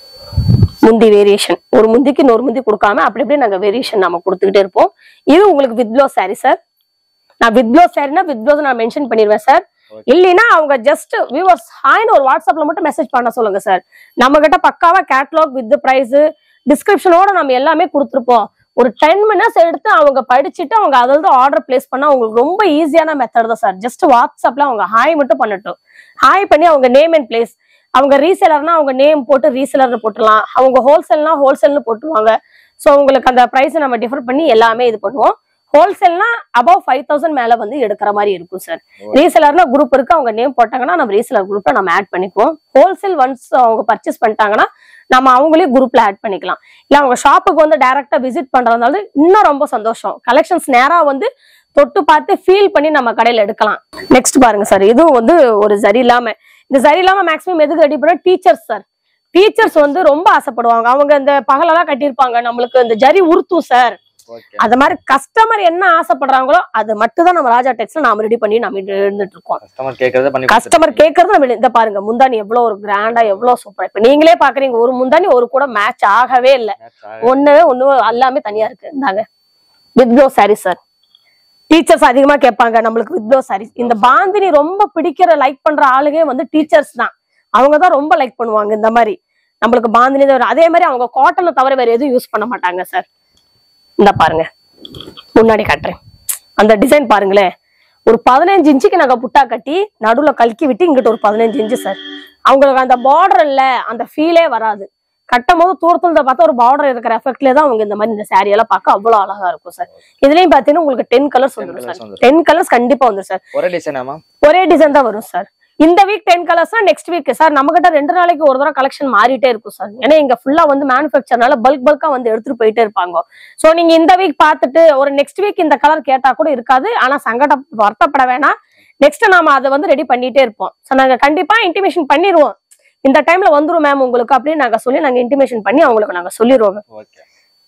முந்தி வேரியேஷன் ஒரு முந்திக்கு இன்னொரு முந்தி கொடுக்காம அப்படி அப்படியே நாங்க வேரியேஷன் நம்ம கொடுத்துக்கிட்டே இருப்போம் இது உங்களுக்கு வித் ப்ளவுஸ் சாரி சார் நான் வித் ப்ளவுஸ் சாரினா வித் ப்ளவுஸ் நான் மென்ஷன் பண்ணிடுவேன் சார் இல்லைன்னா அவங்க ஜஸ்ட் வியூவர்ஸ் ஹாய்னு ஒரு வாட்ஸ்அப்ல மட்டும் மெசேஜ் பண்ண சொல்லுங்க சார் நம்ம கிட்ட பக்காவா கேட்லாக் வித் பிரைஸ் டிஸ்கிரிப்ஷனோட நம்ம எல்லாமே கொடுத்துருப்போம் ஒரு டென் மினிட்ஸ் எடுத்து அவங்க படிச்சுட்டு அவங்க அதில் தான் ஆர்டர் பிளேஸ் பண்ணா அவங்களுக்கு ரொம்ப ஈஸியான மெத்தட் தான் சார் ஜஸ்ட் வாட்ஸ்அப்ல அவங்க ஹாய் மட்டும் பண்ணட்டும் ஹாய் பண்ணி அவங்க நேம் அண்ட் பிளேஸ் அவங்க ரீசேலர்னா அவங்க நேம் போட்டு ரீசேலர்னு போட்டுடலாம் அவங்க ஹோல்சேல்னா ஹோல்சேல்னு போட்டுருவாங்க ஸோ உங்களுக்கு அந்த ப்ரைஸ் நம்ம டிஃபர் பண்ணி எல்லாமே இது பண்ணுவோம் ஹோல்சேல்னா அபவ் ஃபைவ் தௌசண்ட் மேல வந்து எடுக்கிற மாதிரி இருக்கும் சார் ரீசேலர்னா குரூப் இருக்கு அவங்க நேம் போட்டாங்கன்னா நம்ம ரீசேலர் குரூப்ல நம்ம ஆட் பண்ணிக்குவோம் ஹோல்சேல் ஒன்ஸ் அவங்க பர்ச்சேஸ் பண்ணிட்டாங்கன்னா நம்ம அவங்களே குரூப்ல ஆட் பண்ணிக்கலாம் இல்ல அவங்க ஷாப்புக்கு வந்து டைரக்டா விசிட் பண்றதுனால இன்னும் ரொம்ப சந்தோஷம் கலெக்ஷன்ஸ் நேரா வந்து தொட்டு பார்த்து ஃபீல் பண்ணி நம்ம கடையில எடுக்கலாம் நெக்ஸ்ட் பாருங்க சார் இதுவும் வந்து ஒரு சரி இல்லாம இந்த சரி இல்லாம மேக்ஸிமம் எதுக்கு ரெடி பண்ண டீச்சர்ஸ் சார் டீச்சர்ஸ் வந்து ரொம்ப ஆசைப்படுவாங்க அவங்க இந்த பகலெல்லாம் கட்டியிருப்பாங்க நம்மளுக்கு இந்த ஜரி உருத்தும் சார் ஓகே அது மாதிரி கஸ்டமர் என்ன ஆசைப்படுறாங்களோ அது மட்டும் தான் நம்ம ராஜா டெக்ஸ்ல நாம ரெடி பண்ணி நம்ம இருந்துட்டு இருக்கோம் கஸ்டமர் கேக்குறத பண்ணி கஸ்டமர் கேட்கறது நம்ம இந்த பாருங்க முந்தானி எவ்வளவு ஒரு கிராண்டா எவ்வளவு சூப்பரா இப்ப நீங்களே பாக்குறீங்க ஒரு முந்தானி ஒரு கூட மேட்ச் ஆகவே இல்ல கொடுத்துருக்கீங்க. ஒண்ணு ஒண்ணு எல்லாமே தனியா இருக்கு இந்தாங்க with blouse sari sir teachers அதிகமா கேட்பாங்க நம்மளுக்கு வித் ப்ளவுஸ் சாரி இந்த பாந்தினி ரொம்ப பிடிக்கிற லைக் பண்ற ஆளுங்க வந்து டீச்சர்ஸ் தான் அவங்க தான் ரொம்ப லைக் பண்ணுவாங்க இந்த மாதிரி நம்மளுக்கு பாந்தினி தான் வரும். அதே மாதிரி அவங்க காட்டனை தவிர வேற எதுவும் யூஸ் பண்ண மாட்டாங்க சார் இந்த பாருங்க முன்னாடி காட்டுறேன் அந்த டிசைன் பாருங்களேன் ஒரு பதினஞ்சு இன்ச்சுக்கு நாங்க புட்டா கட்டி நடுவுல கல்கி விட்டு இங்கிட்ட ஒரு பதினஞ்சு இன்ச்சு சார் அவங்களுக்கு அந்த பார்டர் இல்ல அந்த ஃபீலே வராது கட்டும் போது தூரத்துல பார்த்தா ஒரு பார்டர் இருக்கிற எஃபெக்ட்ல தான் அவங்க இந்த மாதிரி இந்த saree எல்லாம் பார்க்க அவ்வளவு அழகா இருக்கும் சார் இதுலயும் பாத்தீங்கன்னா உங்களுக்கு டென் கலர்ஸ் 10 வந்துடும் colours சார் வந்துரும். டென் கலர்ஸ் கண்டிப்பா வந்துரும் சார் ஒரே டிசைனாமா ஒரே டிசைன் தான் வரும் சார் இந்த வீக் டென் கலர்ஸ்னா நெக்ஸ்ட் வீக் சார் நம்ம கிட்ட ரெண்டு நாளைக்கு ஒரு தடவை கலெக்ஷன் மாறிட்டே இருக்கும் சார் ஏன்னா இங்க ஃபுல்லா வந்து மேனுஃபேக்சர்னால பல்க் பல்கா வந்து எடுத்துட்டு போயிட்டே இருப்பாங்க சோ நீங்க இந்த வீக் பார்த்துட்டு ஒரு நெக்ஸ்ட் வீக் இந்த கலர் கேட்டா கூட இருக்காது ஆனா சங்கட வருத்தப்பட வேணாம் நெக்ஸ்ட் நாம அதை வந்து ரெடி பண்ணிட்டே இருப்போம் சோ நாங்க கண்டிப்பா இன்டிமேஷன் பண்ணிடுவோம் இந்த டைம்ல வந்துரும் மேம் உங்களுக்கு அப்படின்னு நாங்க சொல்லி நாங்க இன்டிமேஷன் பண்ணி அவங்களுக்கு நாங்க சொல்லிடுவோம் ஓகே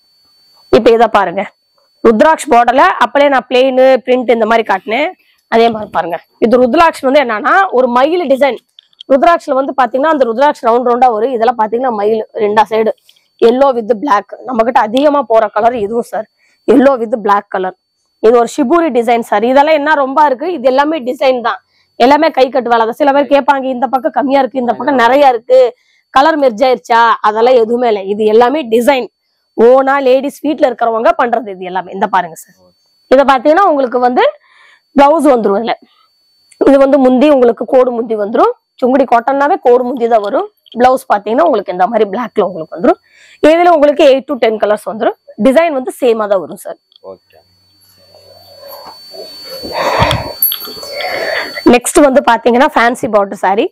இப்ப இத பாருங்க ருத்ராட்ச் பார்டர்ல அப்பளே நான் பிளெயின் பிரிண்ட் இந்த மாதிரி காட்டினேன் அதே மாதிரி பாருங்க இது ருத்ராட்ச் வந்து என்னன்னா ஒரு மயில் டிசைன் ருத்ராட்ச்ல வந்து பாத்தீங்கன்னா அந்த ருத்ராட்ச் ரவுண்ட் ரவுண்டா வரும் இதெல்லாம் பாத்தீங்கன்னா மயில் ரெண்டா சைடு எல்லோ வித் பிளாக் நம்ம கிட்ட அதிகமா போற கலர் இதுவும் sir yellow with black colour இது ஒரு ஷிபூரி டிசைன் சார் இதெல்லாம் என்ன ரொம்ப இருக்கு இது எல்லாமே டிசைன் தான் எல்லாமே கை கட்டு வேலை தான் சில பேர் கேட்பாங்க இந்த பக்கம் கம்மியா இருக்கு இந்த பக்கம் நிறைய இருக்கு கலர் மெர்ஜ் ஆயிருச்சா அதெல்லாம் எதுவுமே இல்லை இது எல்லாமே டிசைன் ஓனா லேடிஸ் வீட்ல இருக்கிறவங்க பண்றது இது எல்லாமே இந்த பாருங்க சார் இத பாத்தீங்கன்னா உங்களுக்கு வந்து பிளவுஸ் வந்துரும் இதுல இது வந்து முந்தி உங்களுக்கு கோடு முந்தி வந்துரும் சுங்குடி காட்டன்னாவே கோடு முந்தி தான் வரும் பிளவுஸ் பாத்தீங்கன்னா உங்களுக்கு இந்த மாதிரி பிளாக்ல உங்களுக்கு வந்துரும் இதுல உங்களுக்கு எயிட் டு டென் கலர்ஸ் வந்துரும் டிசைன் வந்து சேமா தான் வரும் சார் ஓகே நெக்ஸ்ட் வந்து பாத்தீங்கன்னா ஃபேன்சி பார்டர் saree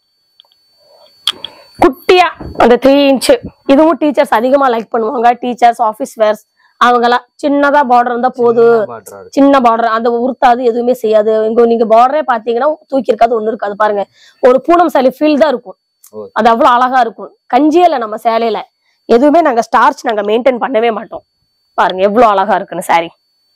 குட்டியா அந்த த்ரீ இன்ச் இதுவும் டீச்சர்ஸ் அதிகமா லைக் பண்ணுவாங்க டீச்சர்ஸ் ஆபீஸ் வேர்ஸ் அவங்கெல்லாம் சின்னதா பார்டர் இருந்தா போதும் பார்டரா இருக்கு சின்ன பார்டர் அந்த உருத்தாது எதுவுமே செய்யாது இங்க நீங்க பார்டரே பாத்தீங்கன்னா தூக்கி இருக்காது ஒண்ணு இருக்காது பாருங்க ஒரு பூனம் சாலி ஃபீல் தான் இருக்கும் ஓ. அது அவ்வளவு அழகா இருக்கும் கஞ்சியில நம்ம சேலையில எதுவுமே நாங்க ஸ்டார்ச் நாங்க மெயின்டைன் பண்ணவே மாட்டோம் பாருங்க எவ்வளவு அழகா இருக்குன்னு saree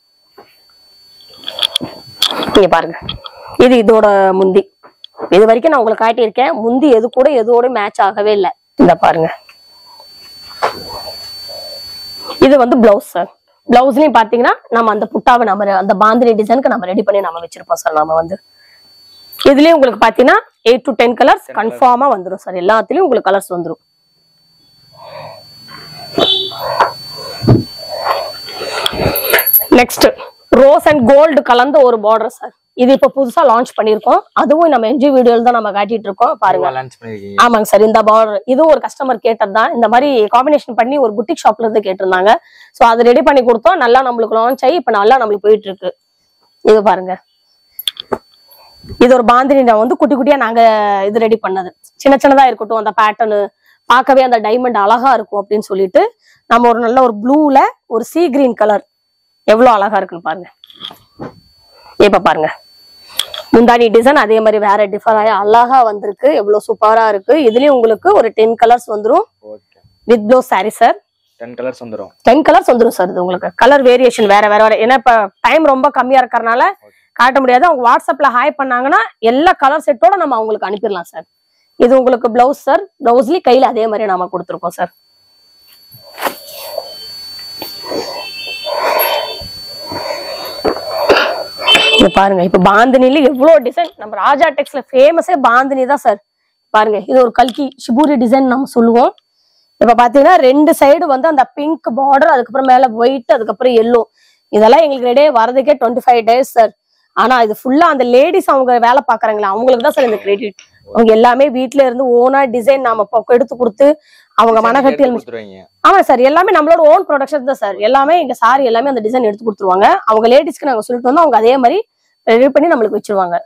இங்க பாருங்க இது இதோட முந்தி இது வரைக்கும் நான் உங்களுக்கு காட்டியிருக்கேன் முந்தி எது கூட எதோட மேட்ச் ஆகவே இல்லை இந்த பாருங்க இது வந்து பிளவுஸ் சார் பிளவுஸ்லயும் பாத்தீங்கன்னா நம்ம அந்த புட்டாவை நம்ம அந்த பாந்தினி டிசைனுக்கு நம்ம ரெடி பண்ணி நம்ம வச்சிருப்போம் சார் நம்ம வந்து இதுலயும் உங்களுக்கு பாத்தீங்கன்னா எயிட் டு டென் கலர்ஸ் கன்ஃபார்மா வந்துரும் சார் எல்லாத்துலயும் உங்களுக்கு கலர்ஸ் வந்துரும் நெக்ஸ்ட் ரோஸ் அண்ட் கோல்டு கலந்த ஒரு பார்டர் சார் இது இப்ப புதுசா லான்ச் பண்ணிருக்கோம் அதுவும் நம்ம என்ஜி வீடியோல தான் நம்ம காட்டிட்டு இருக்கோம் பாருங்க லான்ச் பண்ணிருக்கீங்க ஆமாங்க சார் இந்த பார்டர் இதுவும் ஒரு கஸ்டமர் கேட்டது தான் இந்த மாதிரி காம்பினேஷன் பண்ணி ஒரு புட்டிக் ஷாப்ல இருந்து கேட்டிருந்தாங்க சோ அது ரெடி பண்ணி கொடுத்தோம் நல்லா நம்மளுக்கு லான்ச் ஆகி இப்ப நல்லா நம்மளுக்கு போயிட்டு இருக்கு இது பாருங்க இது ஒரு பாந்தினி நான் வந்து குட்டி குட்டியா நாங்க இது ரெடி பண்ணது சின்ன சின்னதா இருக்கட்டும் அந்த பேட்டர்னு பார்க்கவே அந்த டைமண்ட் அழகா இருக்கும் அப்படின்னு சொல்லிட்டு நம்ம ஒரு நல்ல ஒரு ப்ளூல ஒரு சீ கிரீன் கலர் எவ்வளவு அழகா இருக்குன்னு பாருங்க இப்ப பாருங்க முந்தானி டிசைன் அதே மாதிரி வேற டிஃபர் ஆகி அழகா வந்திருக்கு எவ்வளவு சூப்பரா இருக்கு இதுலயும் உங்களுக்கு ஒரு டென் கலர்ஸ் வந்துரும் okay with blouse sari sir ten colours வந்துரும் டென் கலர்ஸ் வந்துரும் சார் இது உங்களுக்கு கலர் வேரியேஷன் வேற வேற வேற ஏன்னா இப்ப டைம் ரொம்ப கம்மியா இருக்கறனால காட்ட முடியாது அவங்க வாட்ஸ்அப்ல ஹாய் பண்ணாங்கன்னா எல்லா கலர் செட்டோட நம்ம அவங்களுக்கு அனுப்பிடலாம் சார் இது உங்களுக்கு பிளவுஸ் சார் பிளவுஸ்லயும் கையில அதே மாதிரி நாம கொடுத்துருக்கோம் சார் இது பாருங்க இப்ப பாந்தினில எவ்வளவு டிசைன் நம்ம ராஜா டெக்ஸ்ல ஃபேமஸே பாந்தினி தான் சார் பாருங்க இது ஒரு கல்கி ஷிபூரி டிசைன் நம்ம சொல்லுவோம் இப்ப பாத்தீங்கன்னா ரெண்டு சைடு வந்து அந்த பிங்க் பார்டர் அதுக்கப்புறம் மேல ஒயிட் அதுக்கப்புறம் எல்லோ இதெல்லாம் எங்களுக்கு ரெடியே வரதுக்கே டுவெண்ட்டி ஃபைவ் டேஸ் சார் ஆனா இது ஃபுல்லா அந்த லேடிஸ் அவங்க வேலை பாக்குறாங்களா அவங்களுக்கு தான் சார் இந்த கிரெடிட் அவங்க எல்லாமே வீட்ல இருந்து ஓனா டிசைன் நாம பக்கம் எடுத்து கொடுத்து அவங்க மனகட்டியல் கொடுத்துருவீங்க ஆமா சார் எல்லாமே நம்மளோட ஓன் ப்ரொடக்ஷன் தான் சார் எல்லாமே எங்க சாரி எல்லாமே அந்த டிசைன் எடுத்து கொடுத்துருவாங்க அவங்க லேடிஸ்க்கு நாங்க சொல்லிட்டு வந்தோம் அவங்க அதே மாதிரி ரெடி பண்ணி நம்மளுக்கு வச்சிருவாங்க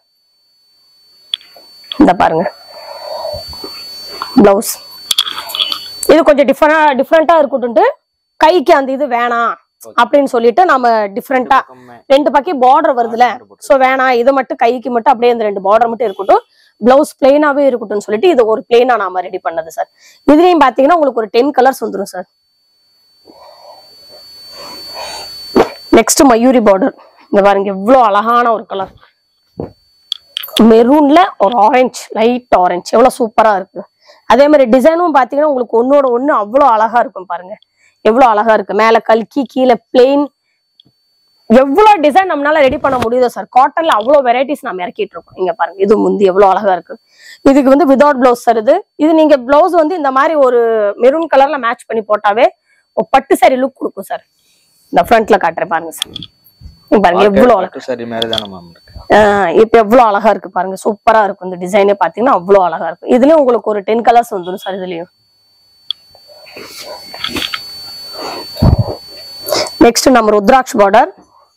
இந்த பாருங்க பிளவுஸ் இது கொஞ்சம் டிஃபரா டிஃப்ரெண்டா இருக்கட்டும்ட்டு கைக்கு அந்த இது வேணாம் அப்படின்னு சொல்லிட்டு நம்ம டிஃப்ரெண்டா ரெண்டு பக்கம் பார்டர் வருதுல சோ வேணாம் இது மட்டும் கைக்கு மட்டும் அப்படியே இந்த ரெண்டு பார்டர் மட்டும் இருக்கட்டும் பிளவுஸ் பிளெயினாவே இருக்கட்டும்னு சொல்லிட்டு இது ஒரு பிளெயினா நாம ரெடி பண்ணது சார் இதுலயும் பாத்தீங்கன்னா உங்களுக்கு ஒரு டென் கலர்ஸ் வந்துரும் சார் நெக்ஸ்ட் மயூரி பார்டர் இந்த பாருங்க எவ்வளவு அழகான ஒரு கலர் மெரூன்ல ஒரு ஆரஞ்சு லைட் ஆரஞ்சு எவ்வளவு சூப்பரா இருக்கு அதே மாதிரி டிசைனும் பாத்தீங்கன்னா உங்களுக்கு ஒன்னோட ஒண்ணு அவ்வளவு அழகா இருக்கும் பாருங்க எவ்வளவு அழகா இருக்கு மேல கல்கி கீழே பிளெயின் எவ்வளவு டிசைன் நம்மளால ரெடி பண்ண முடியுதோ சார் காட்டன்ல அவ்வளவு வெரைட்டிஸ் நம்ம இறக்கிட்டு இருக்கோம் இங்க பாருங்க இது முந்தி எவ்வளவு அழகா இருக்கு இதுக்கு வந்து விதவுட் பிளவுஸ் சார் இது இது நீங்க பிளவுஸ் வந்து இந்த மாதிரி ஒரு மெரூன் கலர்ல மேட்ச் பண்ணி போட்டாவே ஒரு பட்டு சாரி லுக் கொடுக்கும் சார் இந்த ஃப்ரண்ட்ல காட்டுறேன் பாருங்க சார் இங்க பாருங்க எவ்வளவு அழகா சரி மாதிரி தானே மேம் இருக்கு ஆஹ் இப்ப எவ்வளவு அழகா இருக்கு பாருங்க சூப்பரா இருக்கும் இந்த டிசைனே பாத்தீங்கன்னா அவ்வளவு அழகா இருக்கும் இதுலயும் உங்களுக்கு ஒரு டென் கலர்ஸ் வந்துடும் சார் இதுலயும் நெக்ஸ்ட் நம்ம ருத்ராட்ச் பார்டர்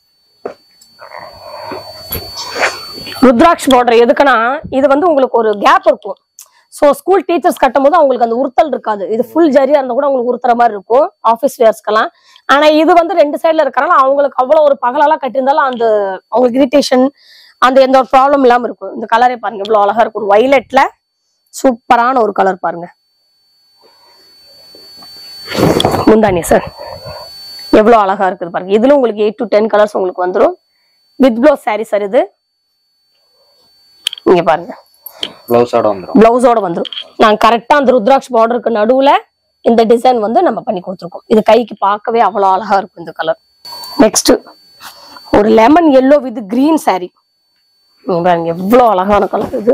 ருத்ராட்ச் பார்டர் எதுக்குன்னா இது வந்து உங்களுக்கு ஒரு கேப் இருக்கும் ஸோ ஸ்கூல் டீச்சர்ஸ் கட்டும் போது அவங்களுக்கு அந்த உறுத்தல் இருக்காது இது ஃபுல் ஜரியா இருந்தா கூட உங்களுக்கு உறுத்துற மாதிரி இருக்கும் ஆஃபீஸ் வேர்ஸ்க்கெல்லாம் ஆனா இது வந்து ரெண்டு சைடுல இருக்கறனால அவங்களுக்கு அவ்வளவு ஒரு பகலெல்லாம் கட்டியிருந்தாலும் அந்த அவங்களுக்கு இரிட்டேஷன் அந்த எந்த ஒரு ப்ராப்ளம் இல்லாம இருக்கும் இந்த கலரே பாருங்க இவ்வளவு அழகா இருக்கும் ஒரு வைலட்ல சூப்பரான ஒரு கலர் பாருங்க முந்தானி சார் எவ்வளவு அழகா இருக்குது பாருங்க இதுல உங்களுக்கு எயிட் டு டென் கலர்ஸ் உங்களுக்கு வந்துரும் வித் ப்ளவுஸ் சாரி சார் இது இங்க பாருங்க பிளவுஸோட வந்துரும் பிளவுஸோட வந்துரும் நாங்க கரெக்டா அந்த ருத்ராட்ச் பார்டருக்கு நடுவுல இந்த டிசைன் வந்து நம்ம பண்ணி கொடுத்துருக்கோம் இது கைக்கு பார்க்கவே அவ்வளவு அழகா இருக்கும் இந்த கலர் நெக்ஸ்ட் ஒரு lemon yellow with green saree நீங்க பாருங்க எவ்வளவு அழகான கலர் இது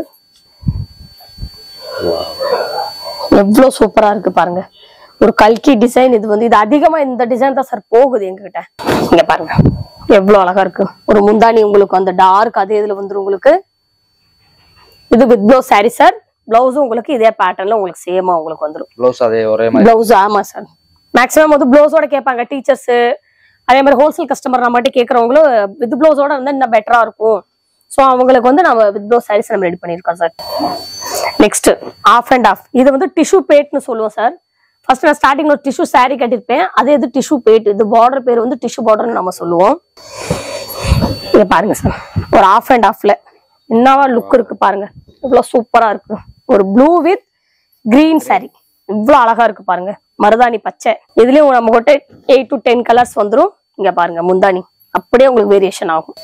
எவ்வளவு சூப்பரா இருக்கு பாருங்க ஒரு கல்கி டிசைன் இது வந்து இது அதிகமா இந்த டிசைன் தான் சார் போகுது எங்ககிட்ட இங்க பாருங்க எவ்வளவு அழகா இருக்கு ஒரு முந்தானி உங்களுக்கு அந்த டார்க் அதே இதுல வந்துரும் உங்களுக்கு இது வித் ப்ளவுஸ் சாரி சார் பிளவுஸும் உங்களுக்கு இதே பேட்டர்ன்ல உங்களுக்கு சேமா உங்களுக்கு வந்துரும் பிளவுஸ் அதே ஒரே மாதிரி பிளவுஸ் ஆமா சார் மேக்ஸிமம் வந்து பிளவுஸோட கேட்பாங்க டீச்சர்ஸ் அதே மாதிரி ஹோல்சேல் கஸ்டமர் நம்மகிட்ட கேட்கறவங்களும் வித் பிளவுஸோட இருந்தா இன்னும் பெட்டரா இருக்கும் ஸோ அவங்களுக்கு வந்து நம்ம வித் ப்ளவுஸ் சாரீஸ் நம்ம ரெடி பண்ணியிருக்கோம் sir next half and half இது வந்து டிஷ்யூ பேட்னு சொல்லுவோம் சார் ஃபர்ஸ்ட் நான் ஸ்டார்டிங்ல ஒரு டிஷ்யூ saree கட்டியிருப்பேன் அதே இது டிஷ்யூ பேட் இது பார்டர் பேர் வந்து டிஷ்யூ பார்டர்னு நம்ம சொல்லுவோம் இங்க பாருங்க சார் ஒரு ஆஃப் அண்ட் ஆஃப்ல என்னவா லுக் இருக்கு பாருங்க இவ்வளவு சூப்பரா இருக்கு ஒரு ப்ளூ வித் கிரீன் saree இவ்வளவு அழகா இருக்கு பாருங்க மருதாணி பச்சை இதுலயும் நம்ம கிட்ட எயிட் டு டென் கலர்ஸ் வந்துரும் இங்க பாருங்க முந்தானி அப்படியே உங்களுக்கு வேரியேஷன் ஆகும்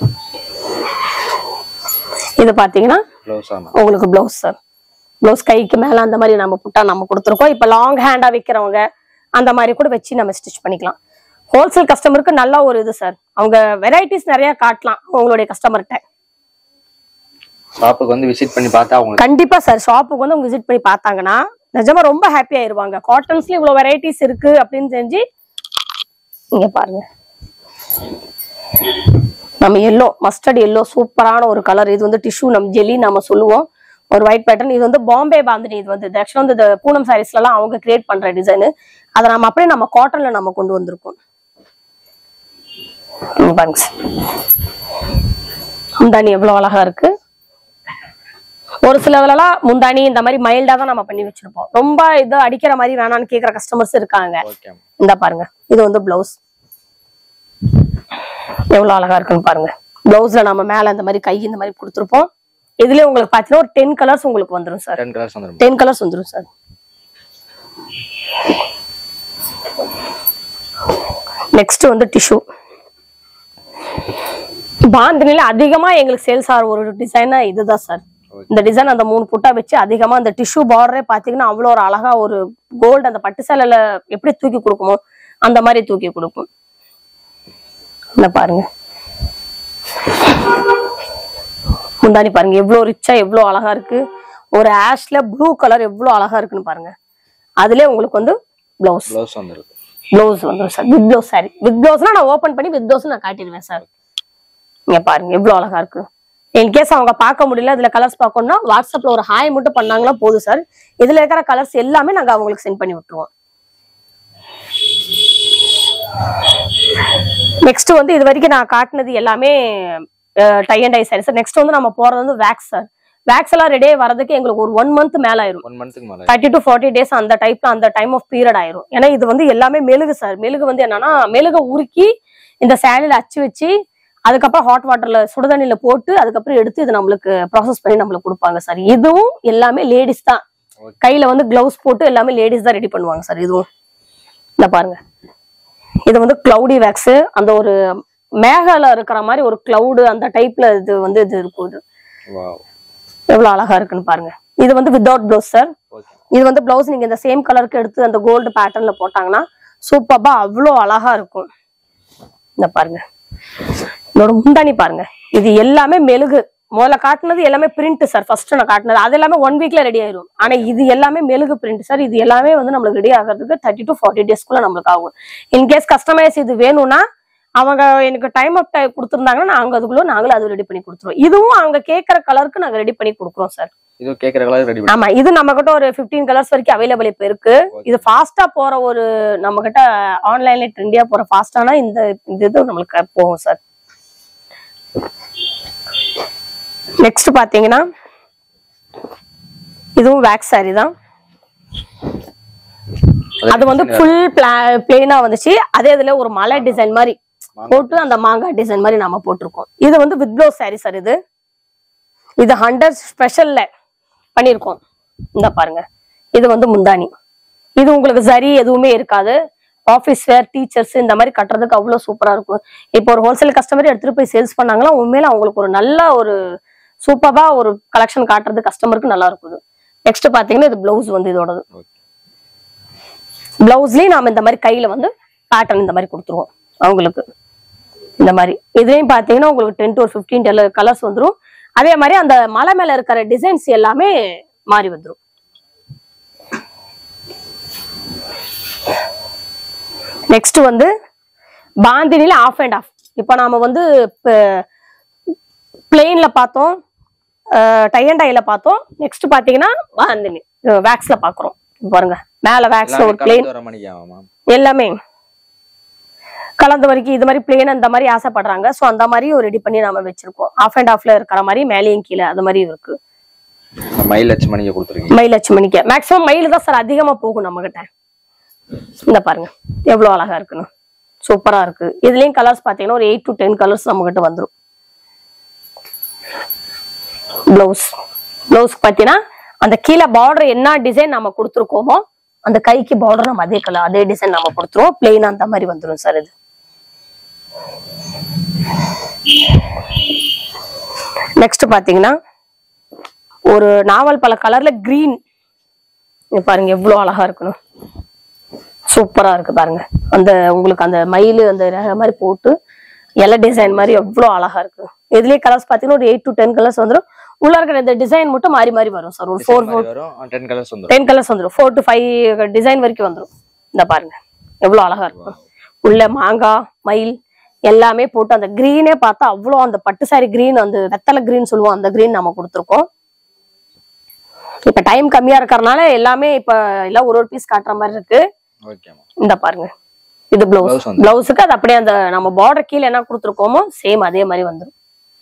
இது பாத்தீங்கன்னா ப்ளவுஸ் ஆமாம் உங்களுக்கு பிளவுஸ் சார் பிளவுஸ் கைக்கு மேல அந்த மாதிரி நம்ம புட்டா நம்ம கொடுத்துருக்கோம் இப்போ லாங் ஹேண்டா வைக்கிறவங்க அந்த மாதிரி கூட வச்சு நம்ம ஸ்டிச் பண்ணிக்கலாம் ஹோல்சேல் கஸ்டமருக்கு நல்ல ஒரு இது சார் அவங்க வெரைட்டிஸ் நிறைய காட்டலாம் உங்களுடைய கஸ்டமர்கிட்ட ஷாப்புக்கு வந்து விசிட் பண்ணி பார்த்தா அவங்களுக்கு கண்டிப்பா சார் ஷாப்புக்கு வந்து அவங்க விசிட் பண்ணி பார்த்தாங்கன்னா நிஜமா ரொம்ப ஹாப்பி ஆயிருவாங்க காட்டன்ஸ்ல இவ்வளவு வெரைட்டிஸ் இருக்கு அப்படின்னு தெரிஞ்சு இங்க பாருங்க நம்ம எல்லோ மஸ்டர்ட் எல்லோ சூப்பரான ஒரு கலர் இது வந்து டிஷ்யூ நம்ம ஜெல்லி நம்ம சொல்லுவோம் ஒரு ஒயிட் பேட்டர்ன் இது வந்து பாம்பே பாந்தினி இது வந்து ஆக்சுவலாக வந்து இந்த பூனம் சாரீஸ்ல எல்லாம் அவங்க கிரியேட் பண்ற டிசைன் அதை நம்ம அப்படியே நம்ம காட்டன்ல நம்ம கொண்டு வந்திருக்கோம் இங்க பாருங்க சார் முந்தானி எவ்வளவு அழகா இருக்கு ஒரு சிலதுலலாம் முந்தானி இந்த மாதிரி மைல்டா தான் நம்ம பண்ணி வச்சிருப்போம் ரொம்ப இது அடிக்கிற மாதிரி வேணாம்னு கேக்குற கஸ்டமர்ஸ் இருக்காங்க ஓகே இந்த பாருங்க இது வந்து பிளவுஸ் எவ்வளவு அழகா இருக்குன்னு பாருங்க பிளவுஸ்ல நம்ம மேல இந்த மாதிரி கை இந்த மாதிரி கொடுத்துருப்போம் இதுலயே உங்களுக்கு பாத்தீங்கன்னா ஒரு டென் கலர்ஸ் உங்களுக்கு வந்துரும் சார் டென் கலர்ஸ் வந்துடும் டென் கலர்ஸ் வந்துரும் சார் நெக்ஸ்ட் வந்து டிஷ்யூ பாந்தினில அதிகமா எங்களுக்கு சேல்ஸ் ஆகிற ஒரு டிசைனா இதுதான் சார் இந்த டிசைன் அந்த மூணு புட்டா வச்சு அதிகமா அந்த டிஷ்யூ பார்டரே பாத்தீங்கன்னா அவ்வளோ ஒரு அழகா ஒரு கோல்டு அந்த பட்டு சேலையில எப்படி தூக்கி கொடுக்குமோ அந்த மாதிரி தூக்கி கொடுக்கும் இந்த பாருங்க முந்தானி பாருங்க எவ்வளவு ரிச்சா எவ்வளவு அழகா இருக்கு ஒரு ஆஷ்ல ப்ளூ கலர் எவ்வளவு அழகா இருக்குன்னு பாருங்க அதுலயே உங்களுக்கு வந்து பிளவுஸ் ப்ளவுஸ் வந்துடும் பிளவுஸ் வந்துடும் sir with blouse saree with பிளவுஸ்னா நான் ஓபன் பண்ணி வித் பிளவுஸ் நான் காட்டிடுவேன் சார் இங்க பாருங்க எவ்வளவு அழகா இருக்கு இன்கேஸ் அவங்க பார்க்க முடியல இதுல கலர்ஸ் பார்க்கணும்னா வாட்ஸ்அப்ல ஒரு ஹாய் மட்டும் பண்ணாங்களா போதும் சார் இதுல இருக்கிற கலர்ஸ் எல்லாமே நாங்க அவங்களுக்கு சென்ட் பண்ணி விட்டுருவோம் நெக்ஸ்ட் வந்து இது வரைக்கும் நான் காட்டினது எல்லாமே tie and tie saree sir next வந்து நம்ம போறது வந்து வேக்ஸ் சார் வேக்ஸ் எல்லாம் ரெடியே வரதுக்கு எங்களுக்கு ஒரு ஒன் மந்த் மேல ஆயிரும் ஒன் மந்த்துக்கு மேலே தேர்ட்டி டு ஃபார்ட்டி டேஸ் அந்த டைப்ல அந்த டைம் ஆஃப் பீரியட் ஆயிரும் ஏன்னா இது வந்து எல்லாமே மெழுகு சார் மெழுகு வந்து என்னன்னா மெழுக உருக்கி இந்த சேலையில அச்சு வச்சு அதுக்கப்புறம் ஹாட் வாட்டர்ல சுடுதண்ணில போட்டு அதுக்கப்புறம் எடுத்து இது நம்மளுக்கு ப்ராசஸ் பண்ணி நம்மளுக்கு கொடுப்பாங்க சார் இதுவும் எல்லாமே லேடிஸ் தான் Okay. கையில வந்து கிளவுஸ் போட்டு எல்லாமே லேடிஸ் தான் ரெடி பண்ணுவாங்க சார் இதுவும் இந்த பாருங்க இது வந்து கிளவுடி வேக்ஸ் அந்த ஒரு மேகல இருக்கிற மாதிரி ஒரு கிளவுடு அந்த டைப்ல இது வந்து இது இருக்கும் இது வாவ் எவ்வளவு அழகா இருக்குன்னு பாருங்க இது வந்து வித்தவுட் ப்ளவுஸ் சார் ஓகே இது வந்து பிளவுஸ் நீங்க இந்த சேம் கலருக்கு எடுத்து அந்த கோல்டு பேட்டர்ன்ல போட்டாங்கன்னா சூப்பர்பா அவ்வளோ அழகா இருக்கும் இந்த பாருங்க இதோட முந்தானி பாருங்க இது எல்லாமே மெழுகு முதல்ல காட்டுனது எல்லாமே பிரிண்ட் சார் ஃபர்ஸ்ட் நான் காட்டினது அது எல்லாமே ஒன் வீக்ல ரெடி ஆயிரும் ஆனா இது எல்லாமே மெழுகு பிரிண்ட் சார் இது எல்லாமே வந்து நம்மளுக்கு ரெடி ஆகிறதுக்கு தேர்ட்டி டு ஃபார்ட்டி டேஸ்க்குள்ள நம்மளுக்கு ஆகும் இன்கேஸ் கஸ்டமைஸ் இது வேணும்னா அவங்க எனக்கு டைம் அப் கொடுத்துருந்தாங்கன்னா நாங்க அதுக்குள்ள நாங்களும் அது ரெடி பண்ணி கொடுத்துருவோம் இதுவும் அவங்க கேட்கற கலருக்கு நாங்க ரெடி பண்ணி கொடுக்குறோம் சார் இது கேட்குற கலர் ரெடி பண்ணி ஆமா இது நம்ம கிட்ட ஒரு 15 கலர்ஸ் வரைக்கும் அவைலபிள் இப்ப இருக்கு இது ஃபாஸ்டா போற ஒரு நம்ம கிட்ட ஆன்லைன்ல ட்ரெண்டியா போற ஃபாஸ்டானா இந்த இந்த இது நம்மளுக்கு போகும் சார் நெக்ஸ்ட் பாத்தீங்கன்னா இதுவும் வேக்ஸ் saree தான் அது வந்து ஃபுல் பிளெயினா வந்துச்சு அதே இதுல ஒரு மலை டிசைன் மாதிரி போட்டு அந்த மாங்காய் டிசைன் மாதிரி நாம போட்டிருக்கோம் இது வந்து வித் ப்ளவுஸ் saree சார் இது இது ஹண்ட்ரட் ஸ்பெஷல்ல பண்ணியிருக்கோம் இந்த பாருங்க இது வந்து முந்தானி இது உங்களுக்கு சரி எதுவுமே இருக்காது ஆஃபீஸ் வேர் டீச்சர்ஸ் இந்த மாதிரி கட்டுறதுக்கு அவ்வளோ சூப்பரா இருக்கும் இப்போ ஒரு ஹோல்சேல் கஸ்டமர் எடுத்துட்டு போய் சேல்ஸ் பண்ணாங்கன்னா உண்மையில அவங்களுக்கு ஒரு நல்ல ஒரு சூப்பரா ஒரு கலெக்ஷன் காட்டுறது கஸ்டமருக்கு நல்லா இருக்குது நெக்ஸ்ட் பாத்தீங்கன்னா இது பிளவுஸ் வந்து இதோடது ஓகே பிளவுஸ்லயும் நாம இந்த மாதிரி கையில வந்து பேட்டர்ன் இந்த மாதிரி கொடுத்துருவோம் அவங்களுக்கு இந்த மாதிரி இதுலயும் பாத்தீங்கன்னா உங்களுக்கு டென் டு ஒரு ஃபிஃப்டீன் கலர்ஸ் வந்துரும் அதே மாதிரி அந்த மலை மேல இருக்கிற டிசைன்ஸ் எல்லாமே மாறி வந்துரும் நெக்ஸ்ட் வந்து பாந்தினில ஆஃப் அண்ட் ஆஃப் இப்போ நாம வந்து பிளெயின்ல பார்த்தோம் டை அண்ட் டைல பார்த்தோம் நெக்ஸ்ட் பாத்தீங்கன்னா பாந்தினி வேக்ஸ்ல பாக்குறோம் பாருங்க மேல வேக்ஸ்ல ஒரு பிளெயின் வர மணிக்கு ஆமாம் எல்லாமே கலந்த வரைக்கும் இது மாதிரி பிளேன் அந்த மாதிரி ஆசைப்படுறாங்க ஸோ அந்த மாதிரியும் ரெடி பண்ணி நாம வச்சிருக்கோம் ஆஃப் அண்ட் ஆஃப்ல இருக்கிற மாதிரி மேலேயும் கீழே அது மாதிரி இருக்கு மயில் லட்சம் மணிக்கு கொடுத்துருக்கீங்க மயில் லட்சுமணிக்கு மேக்ஸிமம் மயில் தான் சார் அதிகமா போகும் நம்ம கிட்ட இந்த பாருங்க எவ்வளவு அழகா இருக்குன்னு சூப்பரா இருக்கு இதுலயும் கலர்ஸ் பாத்தீங்கன்னா ஒரு எயிட் டு டென் கலர்ஸ் நம்ம கிட்ட வந்துரும் பிளவுஸ் பிளவுஸ் பாத்தீங்கன்னா அந்த கீழே பார்டர் என்ன டிசைன் நம்ம கொடுத்துருக்கோமோ அந்த கைக்கு பார்டர் நம்ம அதே கலர் அதே டிசைன் நம்ம கொடுத்துருவோம் பிளெயின் அந்த மாதிரி வந்துரும் சார் இது நெக்ஸ்ட் பாத்தீங்கன்னா ஒரு நாவல் பல கலர்ல கிரீன் பாருங்க எவ்வளவு அழகா இருக்கணும் சூப்பரா இருக்கு பாருங்க அந்த உங்களுக்கு அந்த மயில் அந்த ரக மாதிரி போட்டு இலை டிசைன் மாதிரி எவ்வளவு அழகா இருக்கு இதுலயே கலர்ஸ் பாத்தீங்கன்னா ஒரு எயிட் டு டென் கலர்ஸ் வந்துரும் உள்ள இருக்கிற இந்த டிசைன் மட்டும் மாறி மாறி வரும் சார் ஒரு ஃபோர் ஃபோர் வரும் டென் கலர்ஸ் வந்துரும் டென் கலர்ஸ் வந்துரும் ஃபோர் டு ஃபைவ் டிசைன் வரைக்கும் வந்துரும் இந்த பாருங்க எவ்வளவு அழகா இருக்கும் உள்ள மாங்காய் மயில் எல்லாமே போட்டு அந்த கிரீனே பார்த்தா அவ்வளோ அந்த பட்டு சாரி கிரீன் அந்த வெத்தலை கிரீன் சொல்லுவோம் அந்த கிரீன் நம்ம கொடுத்துருக்கோம் இப்ப டைம் கம்மியா இருக்கறனால எல்லாமே இப்ப எல்லாம் ஒரு ஒரு பீஸ் காட்டுற மாதிரி இருக்கு ஓகேம்மா இந்த பாருங்க இது Blouse பிளவுஸ் வந்து. பிளவுஸுக்கு அது அப்படியே அந்த நம்ம பார்டர் கீழே என்ன கொடுத்துருக்கோமோ சேம் அதே மாதிரி வந்துடும்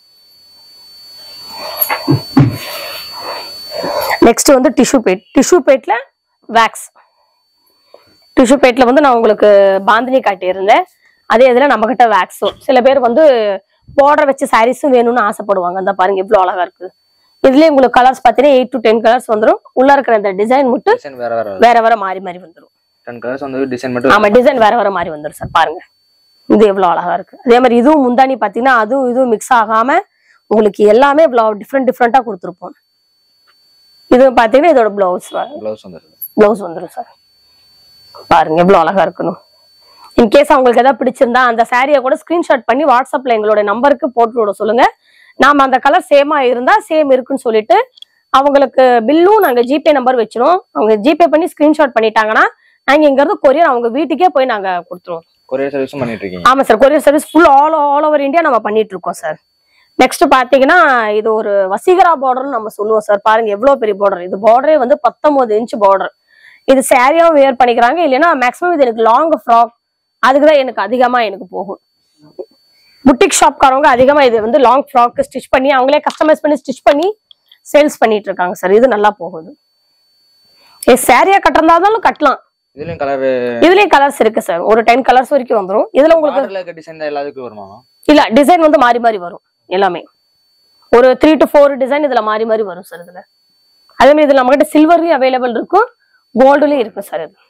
நெக்ஸ்ட் வந்து டிஷ்யூ பேட் டிஷ்யூ பேட்ல வேக்ஸ் டிஷ்யூ பேட்ல வந்து நான் உங்களுக்கு பாந்தினி காட்டியிருந்தேன் அதே இதுல நம்ம கிட்ட வேக்ஸும் சில பேர் வந்து பார்டர் வச்ச சாரீஸும் வேணும்னு ஆசைப்படுவாங்க அந்த பாருங்க இவ்வளவு அழகா இருக்கு இதுலயே உங்களுக்கு கலர்ஸ் பாத்தீங்கன்னா எயிட் டு டென் கலர்ஸ் வந்துரும் உள்ள இருக்கிற இந்த டிசைன் மட்டும் டிசைன் வேற வேற வேற வேற மாறி மாறி வந்துரும் டென் கலர்ஸ் வந்து டிசைன் மட்டும் ஆமா டிசைன் வேற வேற மாதிரி வந்துரும் சார் பாருங்க இது எவ்வளவு அழகா இருக்கு அதே மாதிரி இதுவும் முந்தானி பாத்தீங்கன்னா அதுவும் இதுவும் மிக்ஸ் ஆகாம உங்களுக்கு எல்லாமே இவ்வளவு டிஃப்ரெண்ட் டிஃப்ரெண்டா கொடுத்துருப்போம் இது பாத்தீங்கன்னா இதோட பிளவுஸ் பிளவுஸ் வந்துருது பிளவுஸ் வந்துரும் சார் பாருங்க எவ்வளவு அழகா இருக்கணும் இன்கேஸ் அவங்களுக்கு ஏதாவது பிடிச்சிருந்தா அந்த சாரியை கூட ஸ்கிரீன்ஷாட் பண்ணி வாட்ஸ்அப்ல எங்களோட நம்பருக்கு போட்டு விட சொல்லுங்க நாம அந்த கலர் சேமா இருந்தா சேம் இருக்குன்னு சொல்லிட்டு அவங்களுக்கு பில்லும் நாங்க ஜிபே நம்பர் வச்சிரும் அவங்க ஜிபே பண்ணி ஸ்கிரீன்ஷாட் பண்ணிட்டாங்கன்னா நாங்க இங்க இருந்து கொரியர் அவங்க வீட்டுக்கே போய் நாங்க கொடுத்துருவோம் கொரியர் சர்வீஸும் பண்ணிட்டு இருக்கீங்க ஆமா sir courier service full all all over India நம்ம பண்ணிட்டு இருக்கோம் சார் நெக்ஸ்ட் பாத்தீங்கன்னா இது ஒரு வசீகரா பார்டர்னு நம்ம சொல்லுவோம் சார் பாருங்க எவ்வளவு பெரிய பார்டர் இது பார்டரே வந்து பத்தொன்பது இன்ச் பார்டர் இது சாரியாவும் வேர் பண்ணிக்கிறாங்க இல்லைன்னா மேக்ஸிமம் இது எனக்கு லாங் ஃப்ராக் அதுக்கு தான் எனக்கு அதிகமா எனக்கு போகும் புட்டிக் ஷாப்காரவங்க அதிகமா இது வந்து லாங் ஃப்ராக் ஸ்டிச் பண்ணி அவங்களே கஸ்டமைஸ் பண்ணி ஸ்டிச் பண்ணி சேல்ஸ் பண்ணிட்டு இருக்காங்க சார் இது நல்லா போகுது ஏ சாரியா கட்டுறதாலும் கட்டலாம் இதுலயும் கலர் இதுலயும் கலர்ஸ் இருக்கு சார் ஒரு டென் கலர்ஸ் வரைக்கும் வந்துரும் இதுல உங்களுக்கு பார்டர்ல இருக்க டிசைன் தான் எல்லாத்துக்கும் வருமா இல்ல டிசைன் வந்து மாறி மாறி வரும் எல்லாமே ஒரு த்ரீ டு ஃபோர் டிசைன் இதுல மாறி மாறி வரும் சார் இதுல அதே மாதிரி இதுல நம்மகிட்ட சில்வர்லயும் அவைலபிள் இருக்கும் கோல்டுலயும் இருக்கும் சார் இது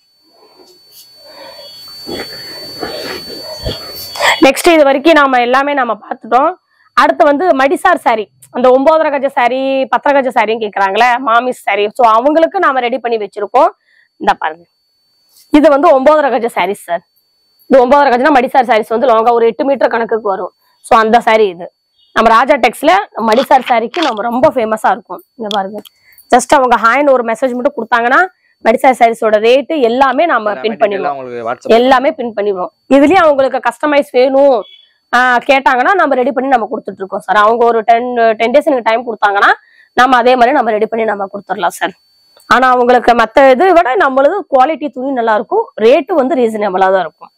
நெக்ஸ்ட் இது வரைக்கும் நாம எல்லாமே நாம பார்த்துட்டோம் அடுத்து வந்து மடிசார் saree அந்த ஒன்பதரை கஜ saree பத்தரை கஜ சாரியும் கேக்குறாங்களே மாமிஸ் saree ஸோ அவங்களுக்கு நாம ரெடி பண்ணி வச்சிருக்கோம் இந்த பாருங்க இது வந்து ஒன்பதரை கஜ sarees சார் இது ஒன்பதரை கஜனா மடிசார் சாரீஸ் வந்து லாங்கா ஒரு எட்டு மீட்டர் கணக்குக்கு வரும் ஸோ அந்த saree இது நம்ம ராஜா டெக்ஸ்ல மடிசார் சாரிக்கு நம்ம ரொம்ப ஃபேமஸா இருக்கும் இங்க பாருங்க ஜஸ்ட் அவங்க ஹாய்னு ஒரு மெசேஜ் மட்டும் கொடுத்தாங்கன்னா மடிசார் சாரீஸோட ரேட்டு எல்லாமே நம்ம பின் பண்ணிடுவோம் உங்களுக்கு வாட்ஸ்அப் எல்லாமே பின் பண்ணிடுவோம் இதுலயும் அவங்களுக்கு கஸ்டமைஸ் வேணும் ஆஹ் கேட்டாங்கன்னா நம்ம ரெடி பண்ணி நம்ம கொடுத்துட்டு இருக்கோம் சார் அவங்க ஒரு டென் டென் டேஸ் எனக்கு டைம் கொடுத்தாங்கன்னா நம்ம அதே மாதிரி நம்ம ரெடி பண்ணி நம்ம கொடுத்துடலாம் சார் ஆனா அவங்களுக்கு மத்த இதை விட நம்மளது குவாலிட்டி துணி நல்லா இருக்கும் ரேட்டு வந்து ரீசனபிளா தான் இருக்கும்